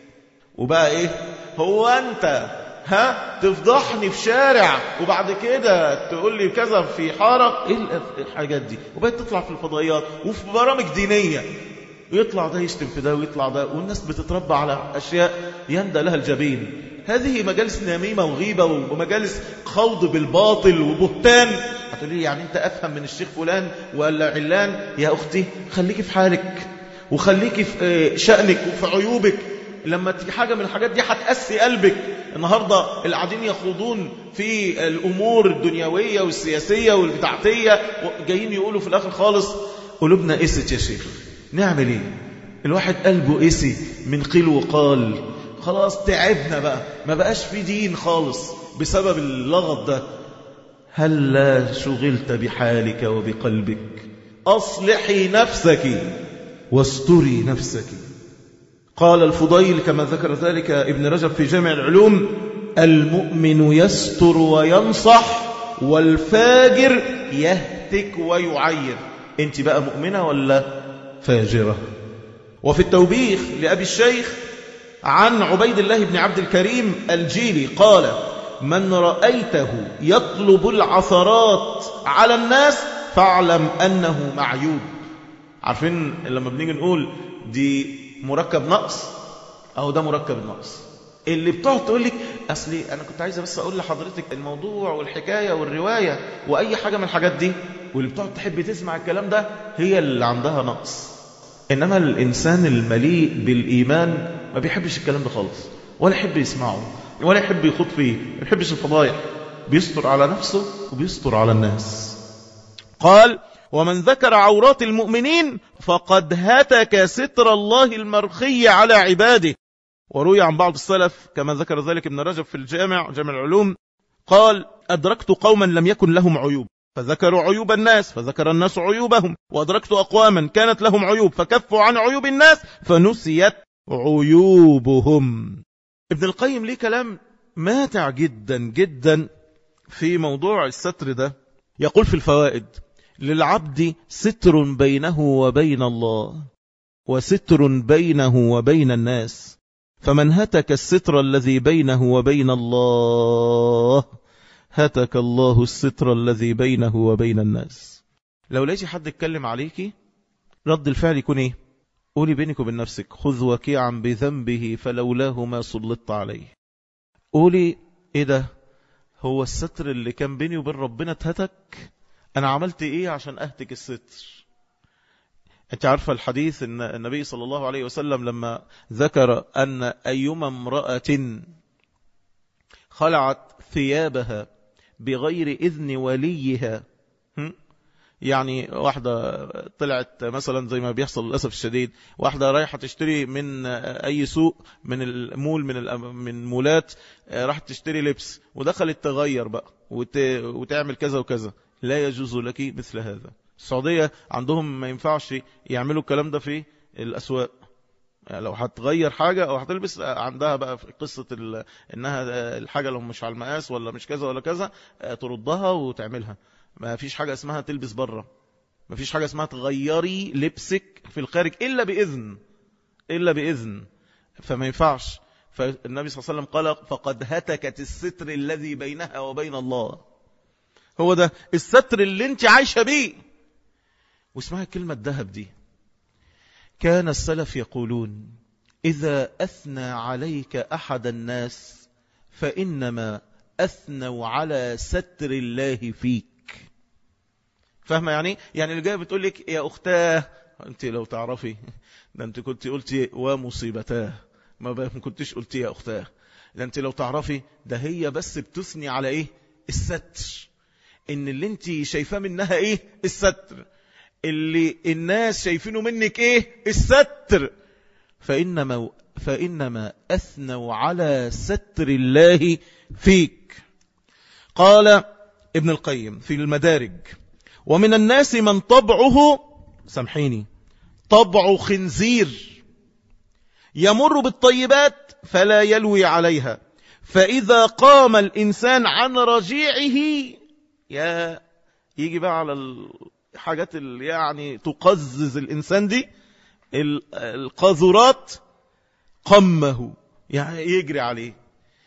وبقى إيه هو أنت ها تفضحني في شارع وبعد كده تقول لي كذا في حارة ايه الحاجات دي وبقت تطلع في الفضائيات وفي برامج دينية ويطلع ده يشتم في ده ويطلع ده والناس بتتربى على أشياء يندى لها الجبين هذه مجالس نميمة وغيبة ومجالس خوض بالباطل وبهتان هتقول لي يعني انت أفهم من الشيخ فلان ولا علان يا أختي خليكي في حالك وخليكي في شأنك وفي عيوبك لما تيجي حاجة من الحاجات دي هتأسي قلبك النهاردة اللي قاعدين يخوضون في الأمور الدنيوية والسياسية والبتاعتية جايين يقولوا في الآخر خالص قلوبنا قست يا شيخ نعمل ايه الواحد قلبه قسي من قيل وقال خلاص تعبنا بقى ما بقاش في دين خالص بسبب اللغط ده هل لا شغلت بحالك وبقلبك أصلحي نفسك واستري نفسك قال الفضيل كما ذكر ذلك ابن رجب في جامع العلوم المؤمن يستر وينصح والفاجر يهتك ويعير انت بقى مؤمنة ولا فاجرة وفي التوبيخ لأبي الشيخ عن عبيد الله بن عبد الكريم الجيلي قال من رأيته يطلب العثرات على الناس فاعلم أنه معيوب عارفين لما بنيجي نقول دي مركب نقص أو ده مركب نقص اللي بتقعد تقول لك أصلي أنا كنت عايزة بس أقول لحضرتك الموضوع والحكاية والرواية وأي حاجة من الحاجات دي واللي بتقعد تحب تسمع الكلام ده هي اللي عندها نقص إنما الإنسان المليء بالإيمان ما بيحبش الكلام ده خالص ولا يحب يسمعه ولا يحب يخوض فيه ما يحبش الفضايح بيستر على نفسه وبيستر على الناس قال ومن ذكر عورات المؤمنين فقد هتك ستر الله المرخي على عباده وروي عن بعض السلف كما ذكر ذلك ابن رجب في الجامع جامع العلوم قال أدركت قوما لم يكن لهم عيوب فذكروا عيوب الناس فذكر الناس عيوبهم وأدركت أقواما كانت لهم عيوب فكفوا عن عيوب الناس فنسيت عيوبهم ابن القيم ليه كلام ماتع جدا جدا في موضوع الستر ده يقول في الفوائد للعبد ستر بينه وبين الله وستر بينه وبين الناس فمن هتك الستر الذي بينه وبين الله هتك الله الستر الذي بينه وبين الناس لو لقيتي حد يتكلم عليكي رد الفعل يكون ايه قولي بينك وبين نفسك خذ وكيعا بذنبه فلولاه ما سلطت عليه قولي ايه ده هو الستر اللي كان بيني وبين ربنا اتهتك انا عملت ايه عشان اهتك الستر انت عارفة الحديث ان النبي صلى الله عليه وسلم لما ذكر ان ايما امرأة خلعت ثيابها بغير اذن وليها يعني واحدة طلعت مثلا زي ما بيحصل للأسف الشديد واحدة رايحة تشتري من أي سوق من المول من من مولات راحت تشتري لبس ودخلت تغير بقى وت... وتعمل كذا وكذا لا يجوز لك مثل هذا السعودية عندهم ما ينفعش يعملوا الكلام ده في الأسواق يعني لو هتغير حاجة أو هتلبس عندها بقى في قصة ال... إنها الحاجة لو مش على المقاس ولا مش كذا ولا كذا تردها وتعملها ما فيش حاجة اسمها تلبس بره ما فيش حاجة اسمها تغيري لبسك في الخارج إلا بإذن إلا بإذن فما ينفعش فالنبي صلى الله عليه وسلم قال فقد هتكت الستر الذي بينها وبين الله هو ده الستر اللي انت عايشة بيه واسمها الكلمة الذهب دي كان السلف يقولون إذا أثنى عليك أحد الناس فإنما أثنوا على ستر الله فيك فاهمة يعني يعني اللي جاي بتقول لك يا أختاه أنت لو تعرفي ده أنت كنت قلتي ومصيبتاه ما كنتش قلتي يا أختاه ده أنت لو تعرفي ده هي بس بتثني على إيه الستر إن اللي أنت شايفاه منها إيه الستر اللي الناس شايفينه منك إيه الستر فإنما, فإنما أثنوا على ستر الله فيك قال ابن القيم في المدارج ومن الناس من طبعه سامحيني طبع خنزير يمر بالطيبات فلا يلوي عليها فإذا قام الإنسان عن رجيعه يا يجي بقى على الحاجات اللي يعني تقزز الإنسان دي القاذورات قمه يعني يجري عليه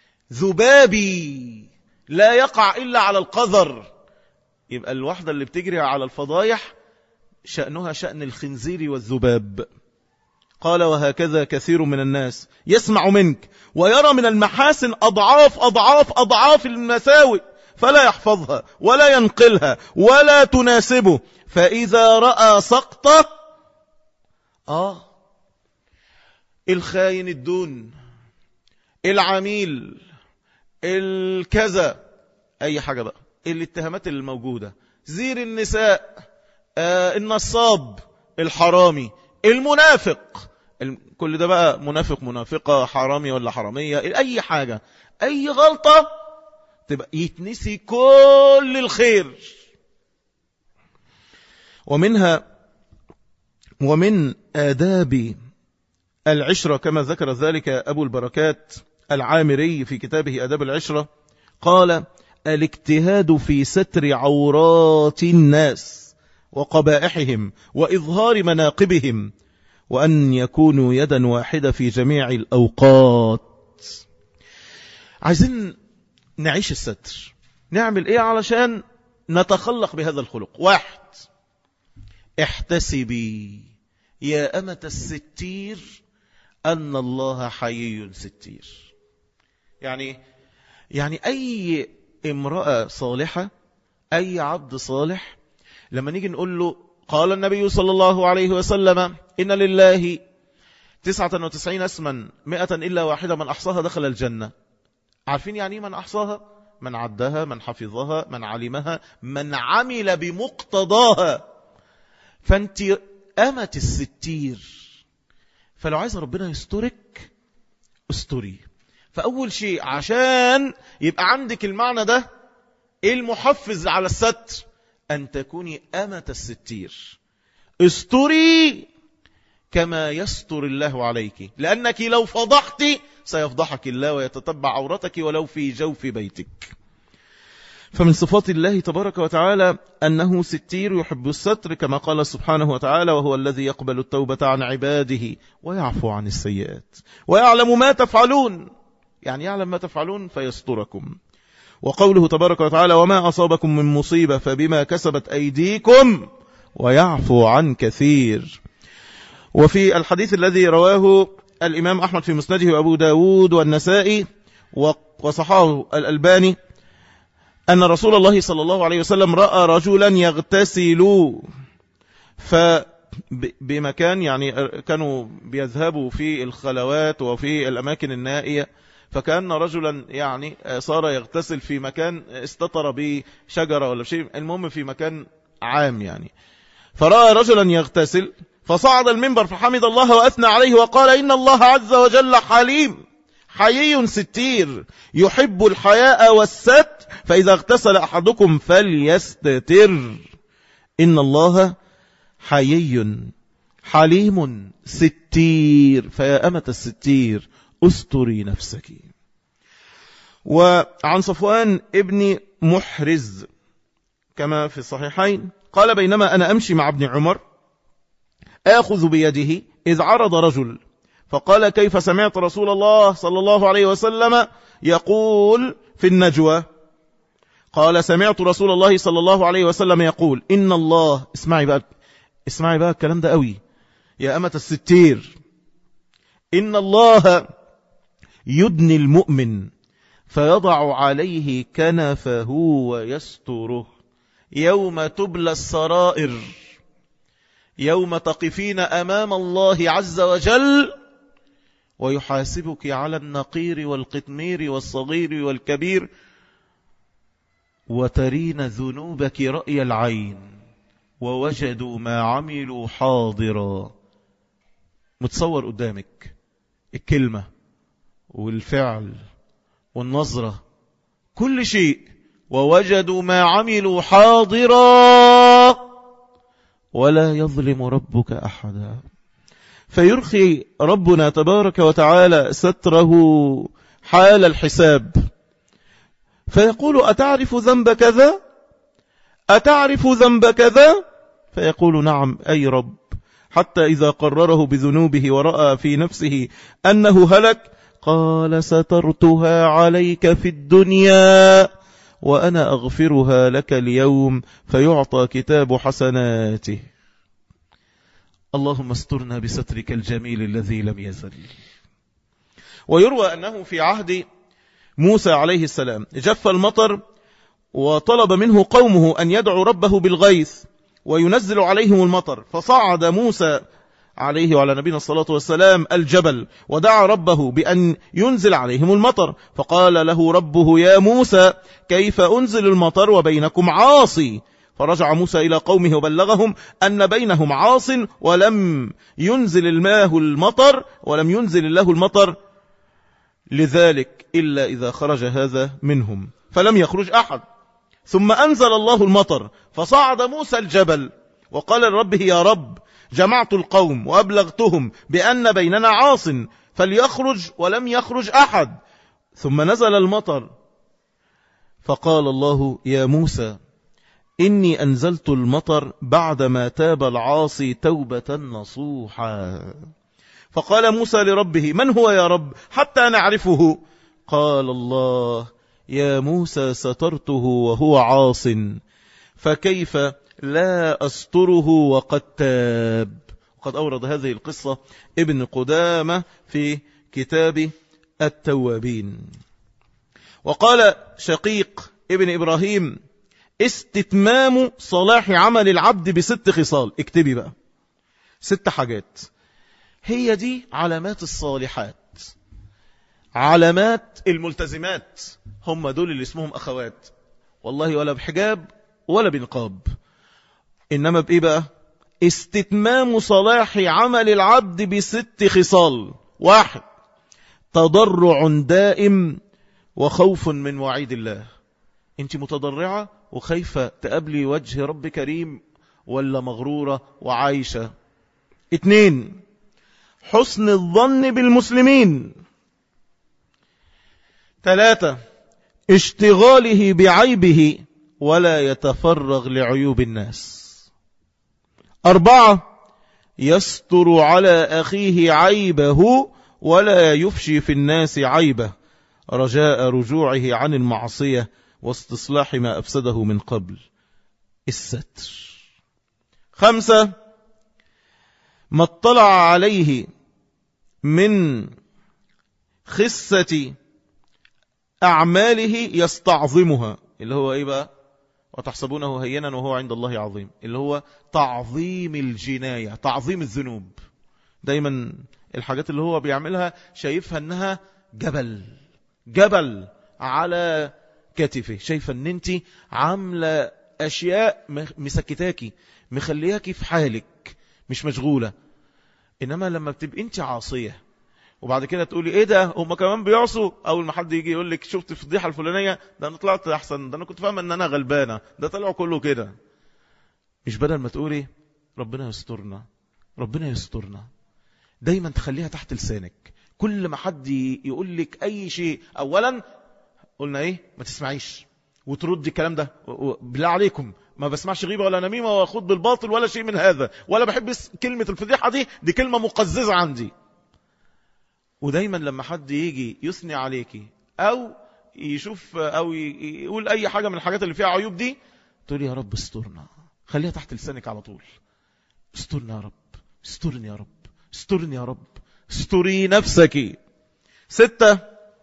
ذبابي لا يقع إلا على القذر يبقى الواحدة اللي بتجري على الفضايح شأنها شأن الخنزير والذباب قال وهكذا كثير من الناس يسمع منك ويرى من المحاسن أضعاف أضعاف أضعاف المساوئ فلا يحفظها ولا ينقلها ولا تناسبه فإذا رأى سقطة آه الخاين الدون العميل الكذا أي حاجة بقى الاتهامات الموجودة زير النساء آه النصاب الحرامي المنافق كل ده بقى منافق منافقة حرامي ولا حرامية أي حاجة أي غلطة تبقى يتنسي كل الخير ومنها ومن آداب العشرة كما ذكر ذلك أبو البركات العامري في كتابه أداب العشرة قال الاجتهاد في ستر عورات الناس وقبائحهم وإظهار مناقبهم وأن يكونوا يدا واحدة في جميع الأوقات عايزين نعيش الستر نعمل ايه علشان نتخلق بهذا الخلق واحد احتسبي يا أمة الستير أن الله حيي ستير يعني يعني أي امرأة صالحة أي عبد صالح لما نيجي نقول له قال النبي صلى الله عليه وسلم إن لله تسعة وتسعين اسما مئة إلا واحدة من أحصاها دخل الجنة عارفين يعني من أحصاها من عدها من حفظها من علمها من عمل بمقتضاها فانت أمة الستير فلو عايز ربنا يسترك استري فأول شيء عشان يبقى عندك المعنى ده ايه المحفز على الستر أن تكوني أمة الستير استري كما يستر الله عليك لأنك لو فضحت سيفضحك الله ويتتبع عورتك ولو في جوف بيتك فمن صفات الله تبارك وتعالى أنه ستير يحب الستر كما قال سبحانه وتعالى وهو الذي يقبل التوبة عن عباده ويعفو عن السيئات ويعلم ما تفعلون يعني يعلم ما تفعلون فيستركم وقوله تبارك وتعالى وما أصابكم من مصيبة فبما كسبت أيديكم ويعفو عن كثير وفي الحديث الذي رواه الإمام أحمد في مسنده وأبو داود والنسائي وصحاه الألباني أن رسول الله صلى الله عليه وسلم رأى رجلا يغتسل فبمكان يعني كانوا بيذهبوا في الخلوات وفي الأماكن النائية فكان رجلا يعني صار يغتسل في مكان استطر بشجرة ولا شيء المهم في مكان عام يعني فرأى رجلا يغتسل فصعد المنبر فحمد الله وأثنى عليه وقال إن الله عز وجل حليم حيي ستير يحب الحياء والست فإذا اغتسل أحدكم فليستتر إن الله حيي حليم ستير فيا أمة الستير استري نفسك وعن صفوان ابن محرز كما في الصحيحين قال بينما أنا أمشي مع ابن عمر آخذ بيده إذ عرض رجل فقال كيف سمعت رسول الله صلى الله عليه وسلم يقول في النجوى قال سمعت رسول الله صلى الله عليه وسلم يقول إن الله اسمعي بقى اسمعي بقى الكلام ده قوي يا أمة الستير إن الله يدني المؤمن فيضع عليه كنفه ويستره يوم تبلى السرائر يوم تقفين أمام الله عز وجل ويحاسبك على النقير والقطمير والصغير والكبير وترين ذنوبك رأي العين ووجدوا ما عملوا حاضرا متصور قدامك الكلمة والفعل والنظرة كل شيء ووجدوا ما عملوا حاضرا ولا يظلم ربك أحدا فيرخي ربنا تبارك وتعالى ستره حال الحساب فيقول أتعرف ذنب كذا أتعرف ذنب كذا فيقول نعم أي رب حتى إذا قرره بذنوبه ورأى في نفسه أنه هلك قال سترتها عليك في الدنيا وأنا أغفرها لك اليوم فيعطى كتاب حسناته اللهم استرنا بسترك الجميل الذي لم يزل ويروى أنه في عهد موسى عليه السلام جف المطر وطلب منه قومه أن يدعوا ربه بالغيث وينزل عليهم المطر فصعد موسى عليه وعلى نبينا الصلاة والسلام الجبل ودعا ربه بأن ينزل عليهم المطر فقال له ربه يا موسى كيف أنزل المطر وبينكم عاصي فرجع موسى إلى قومه وبلغهم أن بينهم عاص ولم ينزل الله المطر ولم ينزل الله المطر لذلك إلا إذا خرج هذا منهم فلم يخرج أحد ثم أنزل الله المطر فصعد موسى الجبل وقال لربه يا رب جمعت القوم وأبلغتهم بأن بيننا عاص فليخرج ولم يخرج أحد ثم نزل المطر فقال الله يا موسى إني أنزلت المطر بعدما تاب العاصي توبة نصوحا فقال موسى لربه من هو يا رب حتى نعرفه قال الله يا موسى سترته وهو عاص فكيف لا أستره وقد تاب وقد أورد هذه القصة ابن قدامة في كتاب التوابين وقال شقيق ابن إبراهيم استتمام صلاح عمل العبد بست خصال اكتبي بقى ست حاجات هي دي علامات الصالحات علامات الملتزمات هم دول اللي اسمهم أخوات والله ولا بحجاب ولا بنقاب إنما بإيه بقى استتمام صلاح عمل العبد بست خصال واحد تضرع دائم وخوف من وعيد الله انت متضرعة وخايفة تقابلي وجه رب كريم ولا مغرورة وعايشة اتنين حسن الظن بالمسلمين ثلاثة اشتغاله بعيبه ولا يتفرغ لعيوب الناس أربعة يستر على أخيه عيبه ولا يفشي في الناس عيبه رجاء رجوعه عن المعصية واستصلاح ما أفسده من قبل الستر خمسة ما اطلع عليه من خسة أعماله يستعظمها اللي هو إيه بقى وتحسبونه هينا وهو عند الله عظيم اللي هو تعظيم الجناية تعظيم الذنوب دايما الحاجات اللي هو بيعملها شايفها انها جبل جبل على كتفه شايفة ان انت عاملة اشياء مسكتاكي مخلياكي في حالك مش مشغولة انما لما بتبقى انت عاصية وبعد كده تقولي ايه ده هم كمان بيعصوا اول ما حد يجي يقول لك شفت الفضيحه الفلانيه ده انا طلعت احسن ده انا كنت فاهمه ان انا غلبانه ده طلعوا كله كده مش بدل ما تقولي ربنا يسترنا ربنا يسترنا دايما تخليها تحت لسانك كل ما حد يقول لك اي شيء اولا قلنا ايه ما تسمعيش وتردي الكلام ده بالله عليكم ما بسمعش غيبة ولا نميمة واخد بالباطل ولا شيء من هذا ولا بحب كلمة الفضيحة دي دي كلمة مقززة عندي ودايما لما حد يجي يثني عليكي او يشوف او يقول اي حاجة من الحاجات اللي فيها عيوب دي تقول يا رب استرنا خليها تحت لسانك على طول استرنا يا رب استرني يا رب استرني يا رب استري نفسك ستة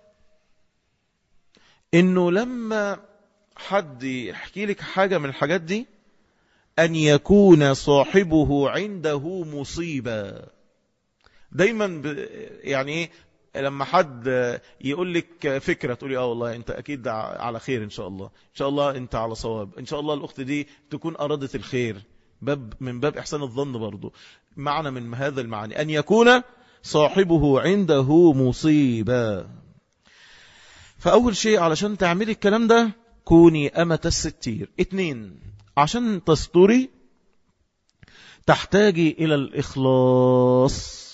انه لما حد يحكي لك حاجة من الحاجات دي ان يكون صاحبه عنده مصيبة دايما ب... يعني ايه لما حد يقول لك فكرة تقولي اه والله انت اكيد على خير ان شاء الله ان شاء الله انت على صواب ان شاء الله الاخت دي تكون ارادت الخير باب من باب احسان الظن برضو معنى من هذا المعنى ان يكون صاحبه عنده مصيبة فاول شيء علشان تعملي الكلام ده كوني امة الستير اتنين عشان تستوري تحتاجي الى الاخلاص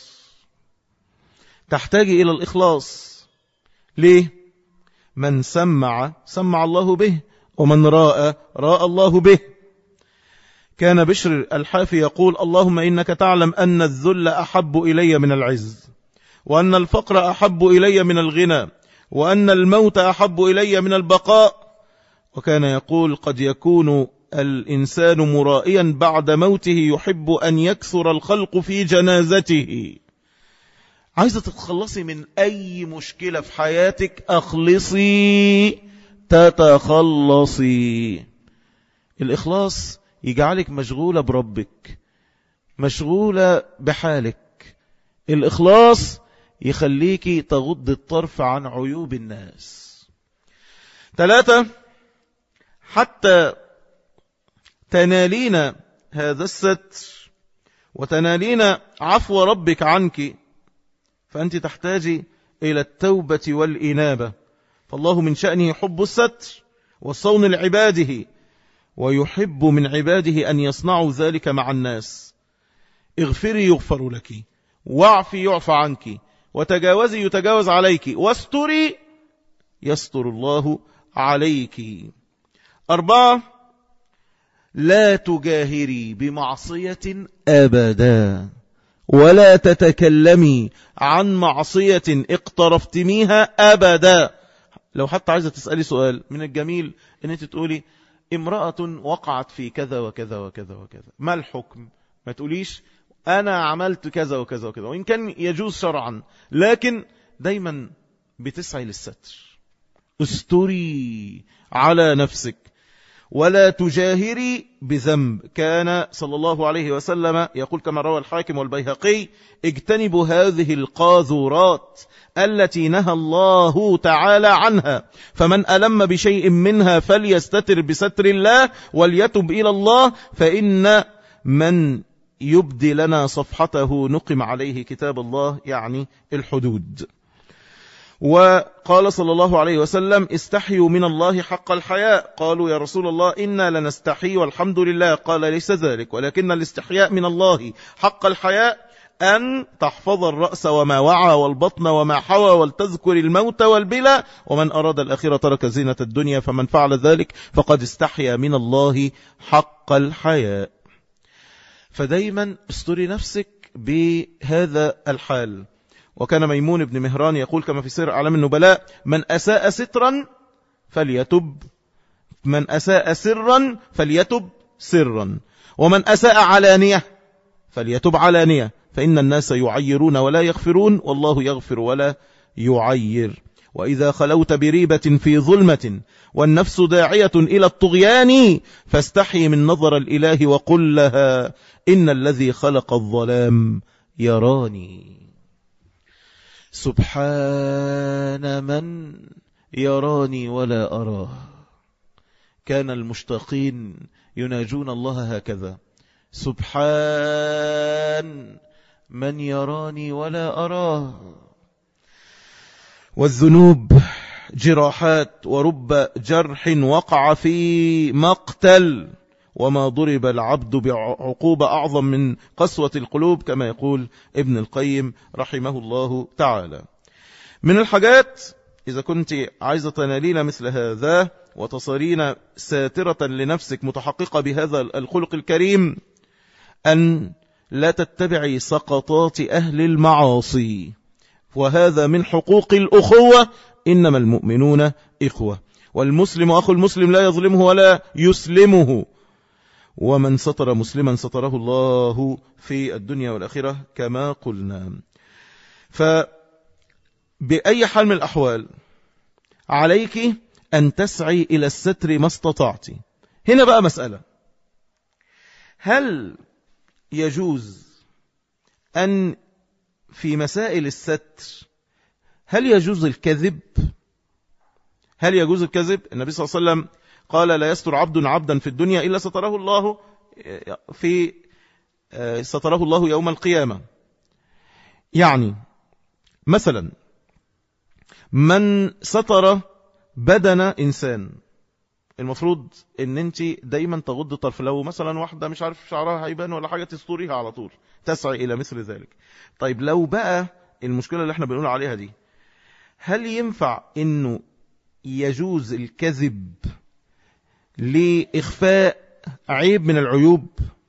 تحتاجي إلى الإخلاص ليه؟ من سمع سمع الله به ومن راى راى الله به كان بشر الحافي يقول اللهم إنك تعلم أن الذل أحب إلي من العز وأن الفقر أحب إلي من الغنى وأن الموت أحب إلي من البقاء وكان يقول قد يكون الإنسان مرائيا بعد موته يحب أن يكثر الخلق في جنازته عايزة تتخلصي من أي مشكلة في حياتك أخلصي تتخلصي الإخلاص يجعلك مشغولة بربك مشغولة بحالك الإخلاص يخليكي تغض الطرف عن عيوب الناس ثلاثة حتى تنالين هذا الستر وتنالين عفو ربك عنك فأنت تحتاجي إلى التوبة والإنابة فالله من شأنه حب الستر والصون لعباده ويحب من عباده أن يصنعوا ذلك مع الناس اغفري يغفر لك واعفي يعفى عنك وتجاوزي يتجاوز عليك واستري يستر الله عليك أربعة لا تجاهري بمعصية أبدا ولا تتكلمي عن معصية اقترفتميها أبدا لو حتى عايزة تسألي سؤال من الجميل ان انت تقولي امرأة وقعت في كذا وكذا وكذا وكذا ما الحكم ما تقوليش انا عملت كذا وكذا وكذا وان كان يجوز شرعا لكن دايما بتسعي للستر استري على نفسك ولا تجاهري بذنب كان صلى الله عليه وسلم يقول كما روى الحاكم والبيهقي اجتنبوا هذه القاذورات التي نهى الله تعالى عنها فمن ألم بشيء منها فليستتر بستر الله وليتب إلى الله فإن من يبدي لنا صفحته نقم عليه كتاب الله يعني الحدود وقال صلى الله عليه وسلم استحيوا من الله حق الحياء قالوا يا رسول الله إنا لنستحي والحمد لله قال ليس ذلك ولكن الاستحياء من الله حق الحياء أن تحفظ الرأس وما وعى والبطن وما حوى ولتذكر الموت والبلا ومن أراد الأخيرة ترك زينة الدنيا فمن فعل ذلك فقد استحيا من الله حق الحياء فدايما استري نفسك بهذا الحال وكان ميمون بن مهران يقول كما في سير أعلام النبلاء من أساء سترا فليتب من أساء سرا فليتب سرا ومن أساء علانية فليتب علانية فإن الناس يعيرون ولا يغفرون والله يغفر ولا يعير وإذا خلوت بريبة في ظلمة والنفس داعية إلى الطغيان فاستحي من نظر الإله وقل لها إن الذي خلق الظلام يراني سبحان من يراني ولا أراه كان المشتاقين يناجون الله هكذا سبحان من يراني ولا أراه والذنوب جراحات ورب جرح وقع في مقتل وما ضرب العبد بعقوبة أعظم من قسوة القلوب كما يقول ابن القيم رحمه الله تعالى من الحاجات إذا كنت عايزة تنالين مثل هذا وتصرين ساترة لنفسك متحققة بهذا الخلق الكريم أن لا تتبعي سقطات أهل المعاصي وهذا من حقوق الأخوة إنما المؤمنون إخوة والمسلم أخو المسلم لا يظلمه ولا يسلمه ومن ستر مسلما ستره الله في الدنيا والآخرة كما قلنا فبأي حال من الأحوال عليك أن تسعي إلى الستر ما استطعت هنا بقى مسألة هل يجوز أن في مسائل الستر هل يجوز الكذب هل يجوز الكذب النبي صلى الله عليه وسلم قال لا يستر عبد عبدا في الدنيا إلا ستره الله في ستره الله يوم القيامة يعني مثلا من ستر بدن إنسان المفروض ان انت دايما تغض طرف لو مثلا واحدة مش عارف شعرها هيبان ولا حاجة تستوريها على طول تسعي الى مثل ذلك طيب لو بقى المشكلة اللي احنا بنقول عليها دي هل ينفع انه يجوز الكذب لإخفاء عيب من العيوب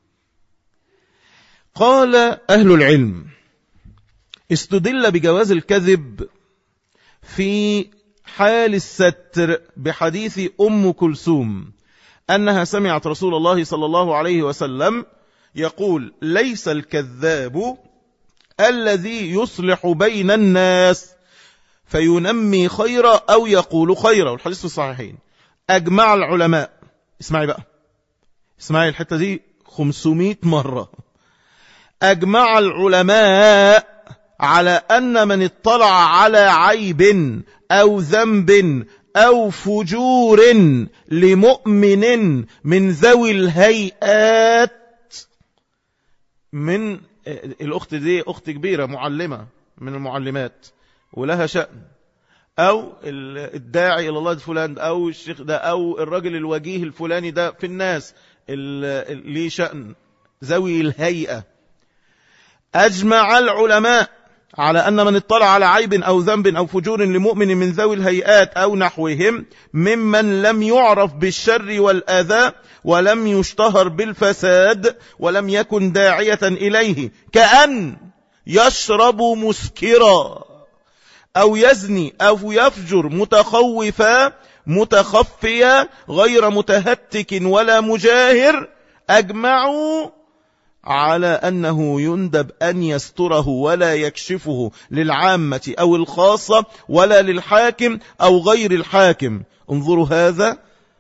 قال أهل العلم استدل بجواز الكذب في حال الستر بحديث أم كلثوم أنها سمعت رسول الله صلى الله عليه وسلم يقول ليس الكذاب الذي يصلح بين الناس فينمي خيرا أو يقول خيرا والحديث في الصحيحين أجمع العلماء اسمعي بقى اسمعي الحتة دي 500 مرة أجمع العلماء على أن من اطلع على عيب أو ذنب أو فجور لمؤمن من ذوي الهيئات من الأخت دي أخت كبيرة معلمة من المعلمات ولها شأن أو الداعي إلى الله فلان أو الشيخ ده أو الرجل الوجيه الفلاني ده في الناس ليه شأن ذوي الهيئة أجمع العلماء على أن من اطلع على عيب أو ذنب أو فجور لمؤمن من ذوي الهيئات أو نحوهم ممن لم يعرف بالشر والأذى ولم يشتهر بالفساد ولم يكن داعية إليه كأن يشرب مسكرا أو يزني أو يفجر متخوفا متخفيا غير متهتك ولا مجاهر أجمعوا على أنه يندب أن يستره ولا يكشفه للعامة أو الخاصة ولا للحاكم أو غير الحاكم انظروا هذا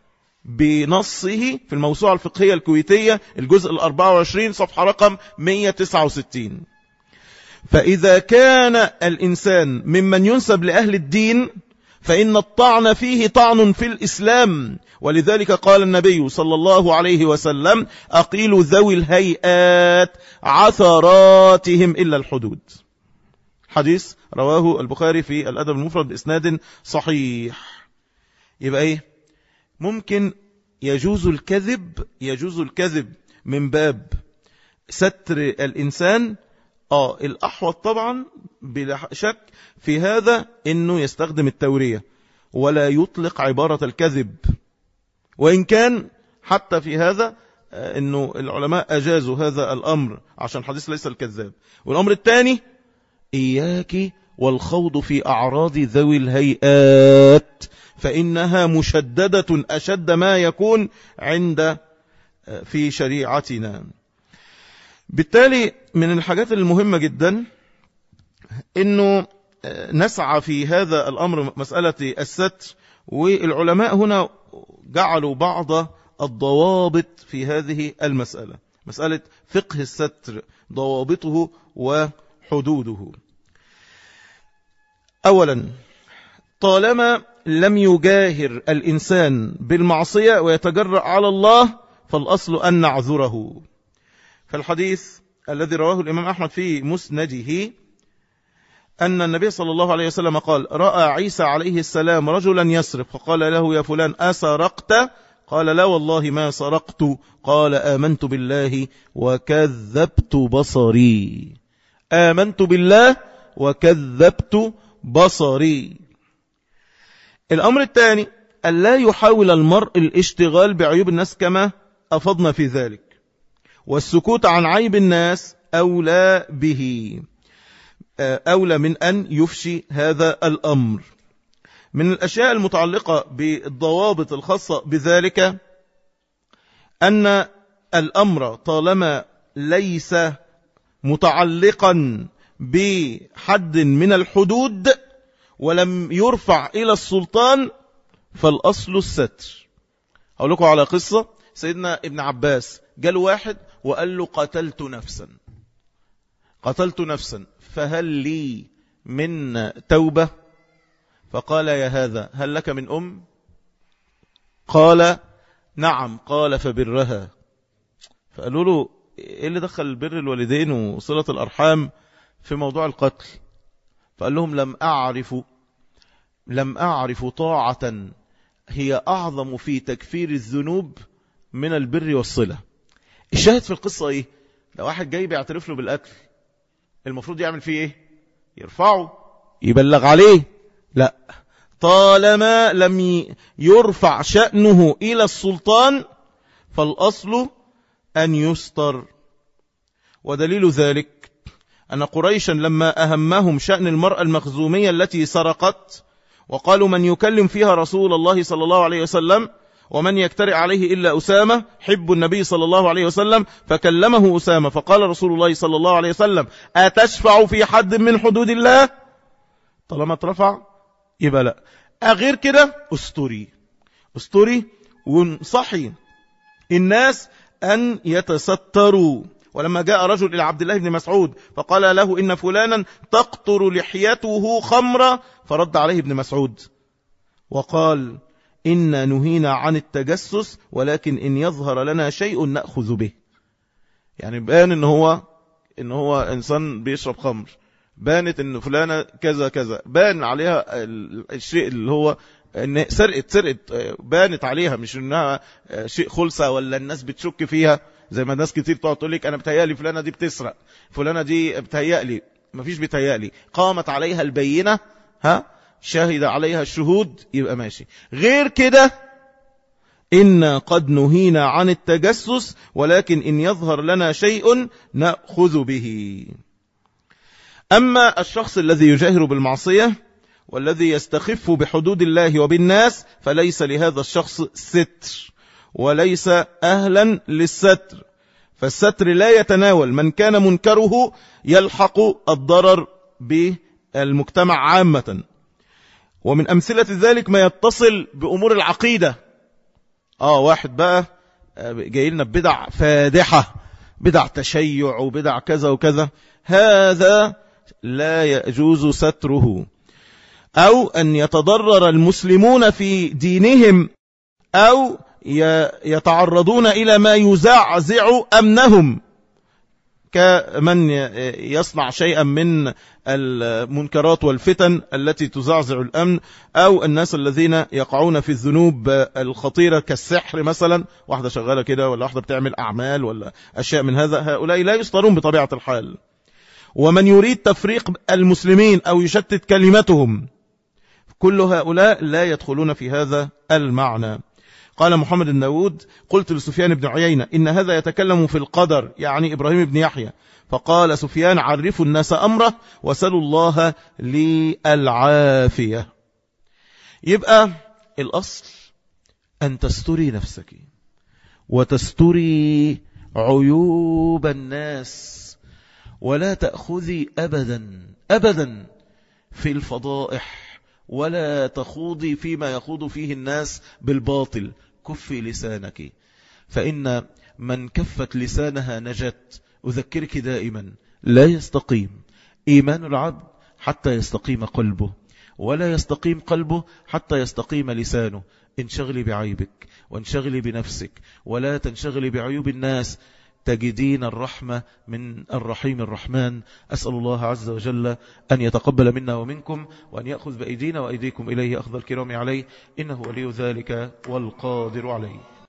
بنصه في الموسوعة الفقهية الكويتية الجزء الأربعة وعشرين صفحة رقم 169 فإذا كان الإنسان ممن ينسب لأهل الدين فإن الطعن فيه طعن في الإسلام ولذلك قال النبي صلى الله عليه وسلم أقيل ذوي الهيئات عثراتهم إلا الحدود حديث رواه البخاري في الأدب المفرد بإسناد صحيح يبقى إيه ممكن يجوز الكذب يجوز الكذب من باب ستر الإنسان آه الأحوط طبعا بلا شك في هذا أنه يستخدم التورية ولا يطلق عبارة الكذب وإن كان حتى في هذا أنه العلماء أجازوا هذا الأمر عشان حديث ليس الكذاب والأمر الثاني إياك والخوض في أعراض ذوي الهيئات فإنها مشددة أشد ما يكون عند في شريعتنا بالتالي من الحاجات المهمة جدا أنه نسعى في هذا الأمر مسألة الستر والعلماء هنا جعلوا بعض الضوابط في هذه المسألة مسألة فقه الستر ضوابطه وحدوده أولا طالما لم يجاهر الإنسان بالمعصية ويتجرأ على الله فالأصل أن نعذره فالحديث الذي رواه الإمام أحمد في مسنده أن النبي صلى الله عليه وسلم قال رأى عيسى عليه السلام رجلا يسرق فقال له يا فلان أسرقت قال لا والله ما سرقت قال آمنت بالله وكذبت بصري آمنت بالله وكذبت بصري الأمر الثاني أن لا يحاول المرء الاشتغال بعيوب الناس كما أفضنا في ذلك والسكوت عن عيب الناس أولى به أولى من أن يفشي هذا الأمر من الأشياء المتعلقة بالضوابط الخاصة بذلك أن الأمر طالما ليس متعلقا بحد من الحدود ولم يرفع إلى السلطان فالأصل الستر أقول لكم على قصة سيدنا ابن عباس جاء واحد وقال له قتلت نفسا قتلت نفسا فهل لي من توبة فقال يا هذا هل لك من أم قال نعم قال فبرها فقالوا له ايه اللي دخل بر الوالدين وصلة الأرحام في موضوع القتل فقال لهم لم أعرف لم أعرف طاعة هي أعظم في تكفير الذنوب من البر والصلة الشاهد في القصة ايه لو واحد جاي بيعترف له بالقتل المفروض يعمل فيه ايه يرفعه يبلغ عليه لا طالما لم يرفع شأنه إلى السلطان فالأصل أن يستر ودليل ذلك أن قريشا لما أهمهم شأن المرأة المخزومية التي سرقت وقالوا من يكلم فيها رسول الله صلى الله عليه وسلم ومن يكترئ عليه إلا أسامة حب النبي صلى الله عليه وسلم فكلمه أسامة فقال رسول الله صلى الله عليه وسلم أتشفع في حد من حدود الله طالما اترفع يبقى لا أغير كده استوري استوري ونصحي الناس أن يتستروا ولما جاء رجل إلى عبد الله بن مسعود فقال له إن فلانا تقطر لحيته خمرة فرد عليه ابن مسعود وقال إنا نهينا عن التجسس ولكن إن يظهر لنا شيء نأخذ به يعني بان إن هو إن هو إنسان بيشرب خمر بانت إن فلانة كذا كذا بان عليها الشيء اللي هو إن سرقت سرقت بانت عليها مش إنها شيء خلصة ولا الناس بتشك فيها زي ما الناس كتير تقعد تقول لك أنا بتهيألي فلانة دي بتسرق فلانة دي بتهيألي مفيش بتهيألي قامت عليها البينة ها شهد عليها الشهود يبقى ماشي غير كده إنا قد نهينا عن التجسس ولكن إن يظهر لنا شيء نأخذ به أما الشخص الذي يجاهر بالمعصية والذي يستخف بحدود الله وبالناس فليس لهذا الشخص ستر وليس أهلا للستر فالستر لا يتناول من كان منكره يلحق الضرر بالمجتمع عامة ومن أمثلة ذلك ما يتصل بأمور العقيدة آه واحد بقى جاي لنا بدع فادحة بدع تشيع وبدع كذا وكذا هذا لا يجوز ستره أو أن يتضرر المسلمون في دينهم أو يتعرضون إلى ما يزعزع أمنهم كمن يصنع شيئا من المنكرات والفتن التي تزعزع الأمن أو الناس الذين يقعون في الذنوب الخطيرة كالسحر مثلا واحدة شغالة كده ولا واحدة بتعمل أعمال ولا أشياء من هذا هؤلاء لا يسطرون بطبيعة الحال ومن يريد تفريق المسلمين أو يشتت كلمتهم كل هؤلاء لا يدخلون في هذا المعنى قال محمد الناود قلت لسفيان بن عيينة إن هذا يتكلم في القدر يعني إبراهيم بن يحيى فقال سفيان عرفوا الناس أمره وسلوا الله للعافية يبقى الأصل أن تستري نفسك وتستري عيوب الناس ولا تأخذي أبدا أبدا في الفضائح ولا تخوضي فيما يخوض فيه الناس بالباطل كفي لسانك فإن من كفت لسانها نجت أذكرك دائما لا يستقيم إيمان العبد حتى يستقيم قلبه ولا يستقيم قلبه حتى يستقيم لسانه انشغلي بعيبك وانشغلي بنفسك ولا تنشغلي بعيوب الناس تجدين الرحمة من الرحيم الرحمن أسأل الله عز وجل أن يتقبل منا ومنكم وأن يأخذ بأيدينا وأيديكم إليه أخذ الكرام عليه إنه ولي ذلك والقادر عليه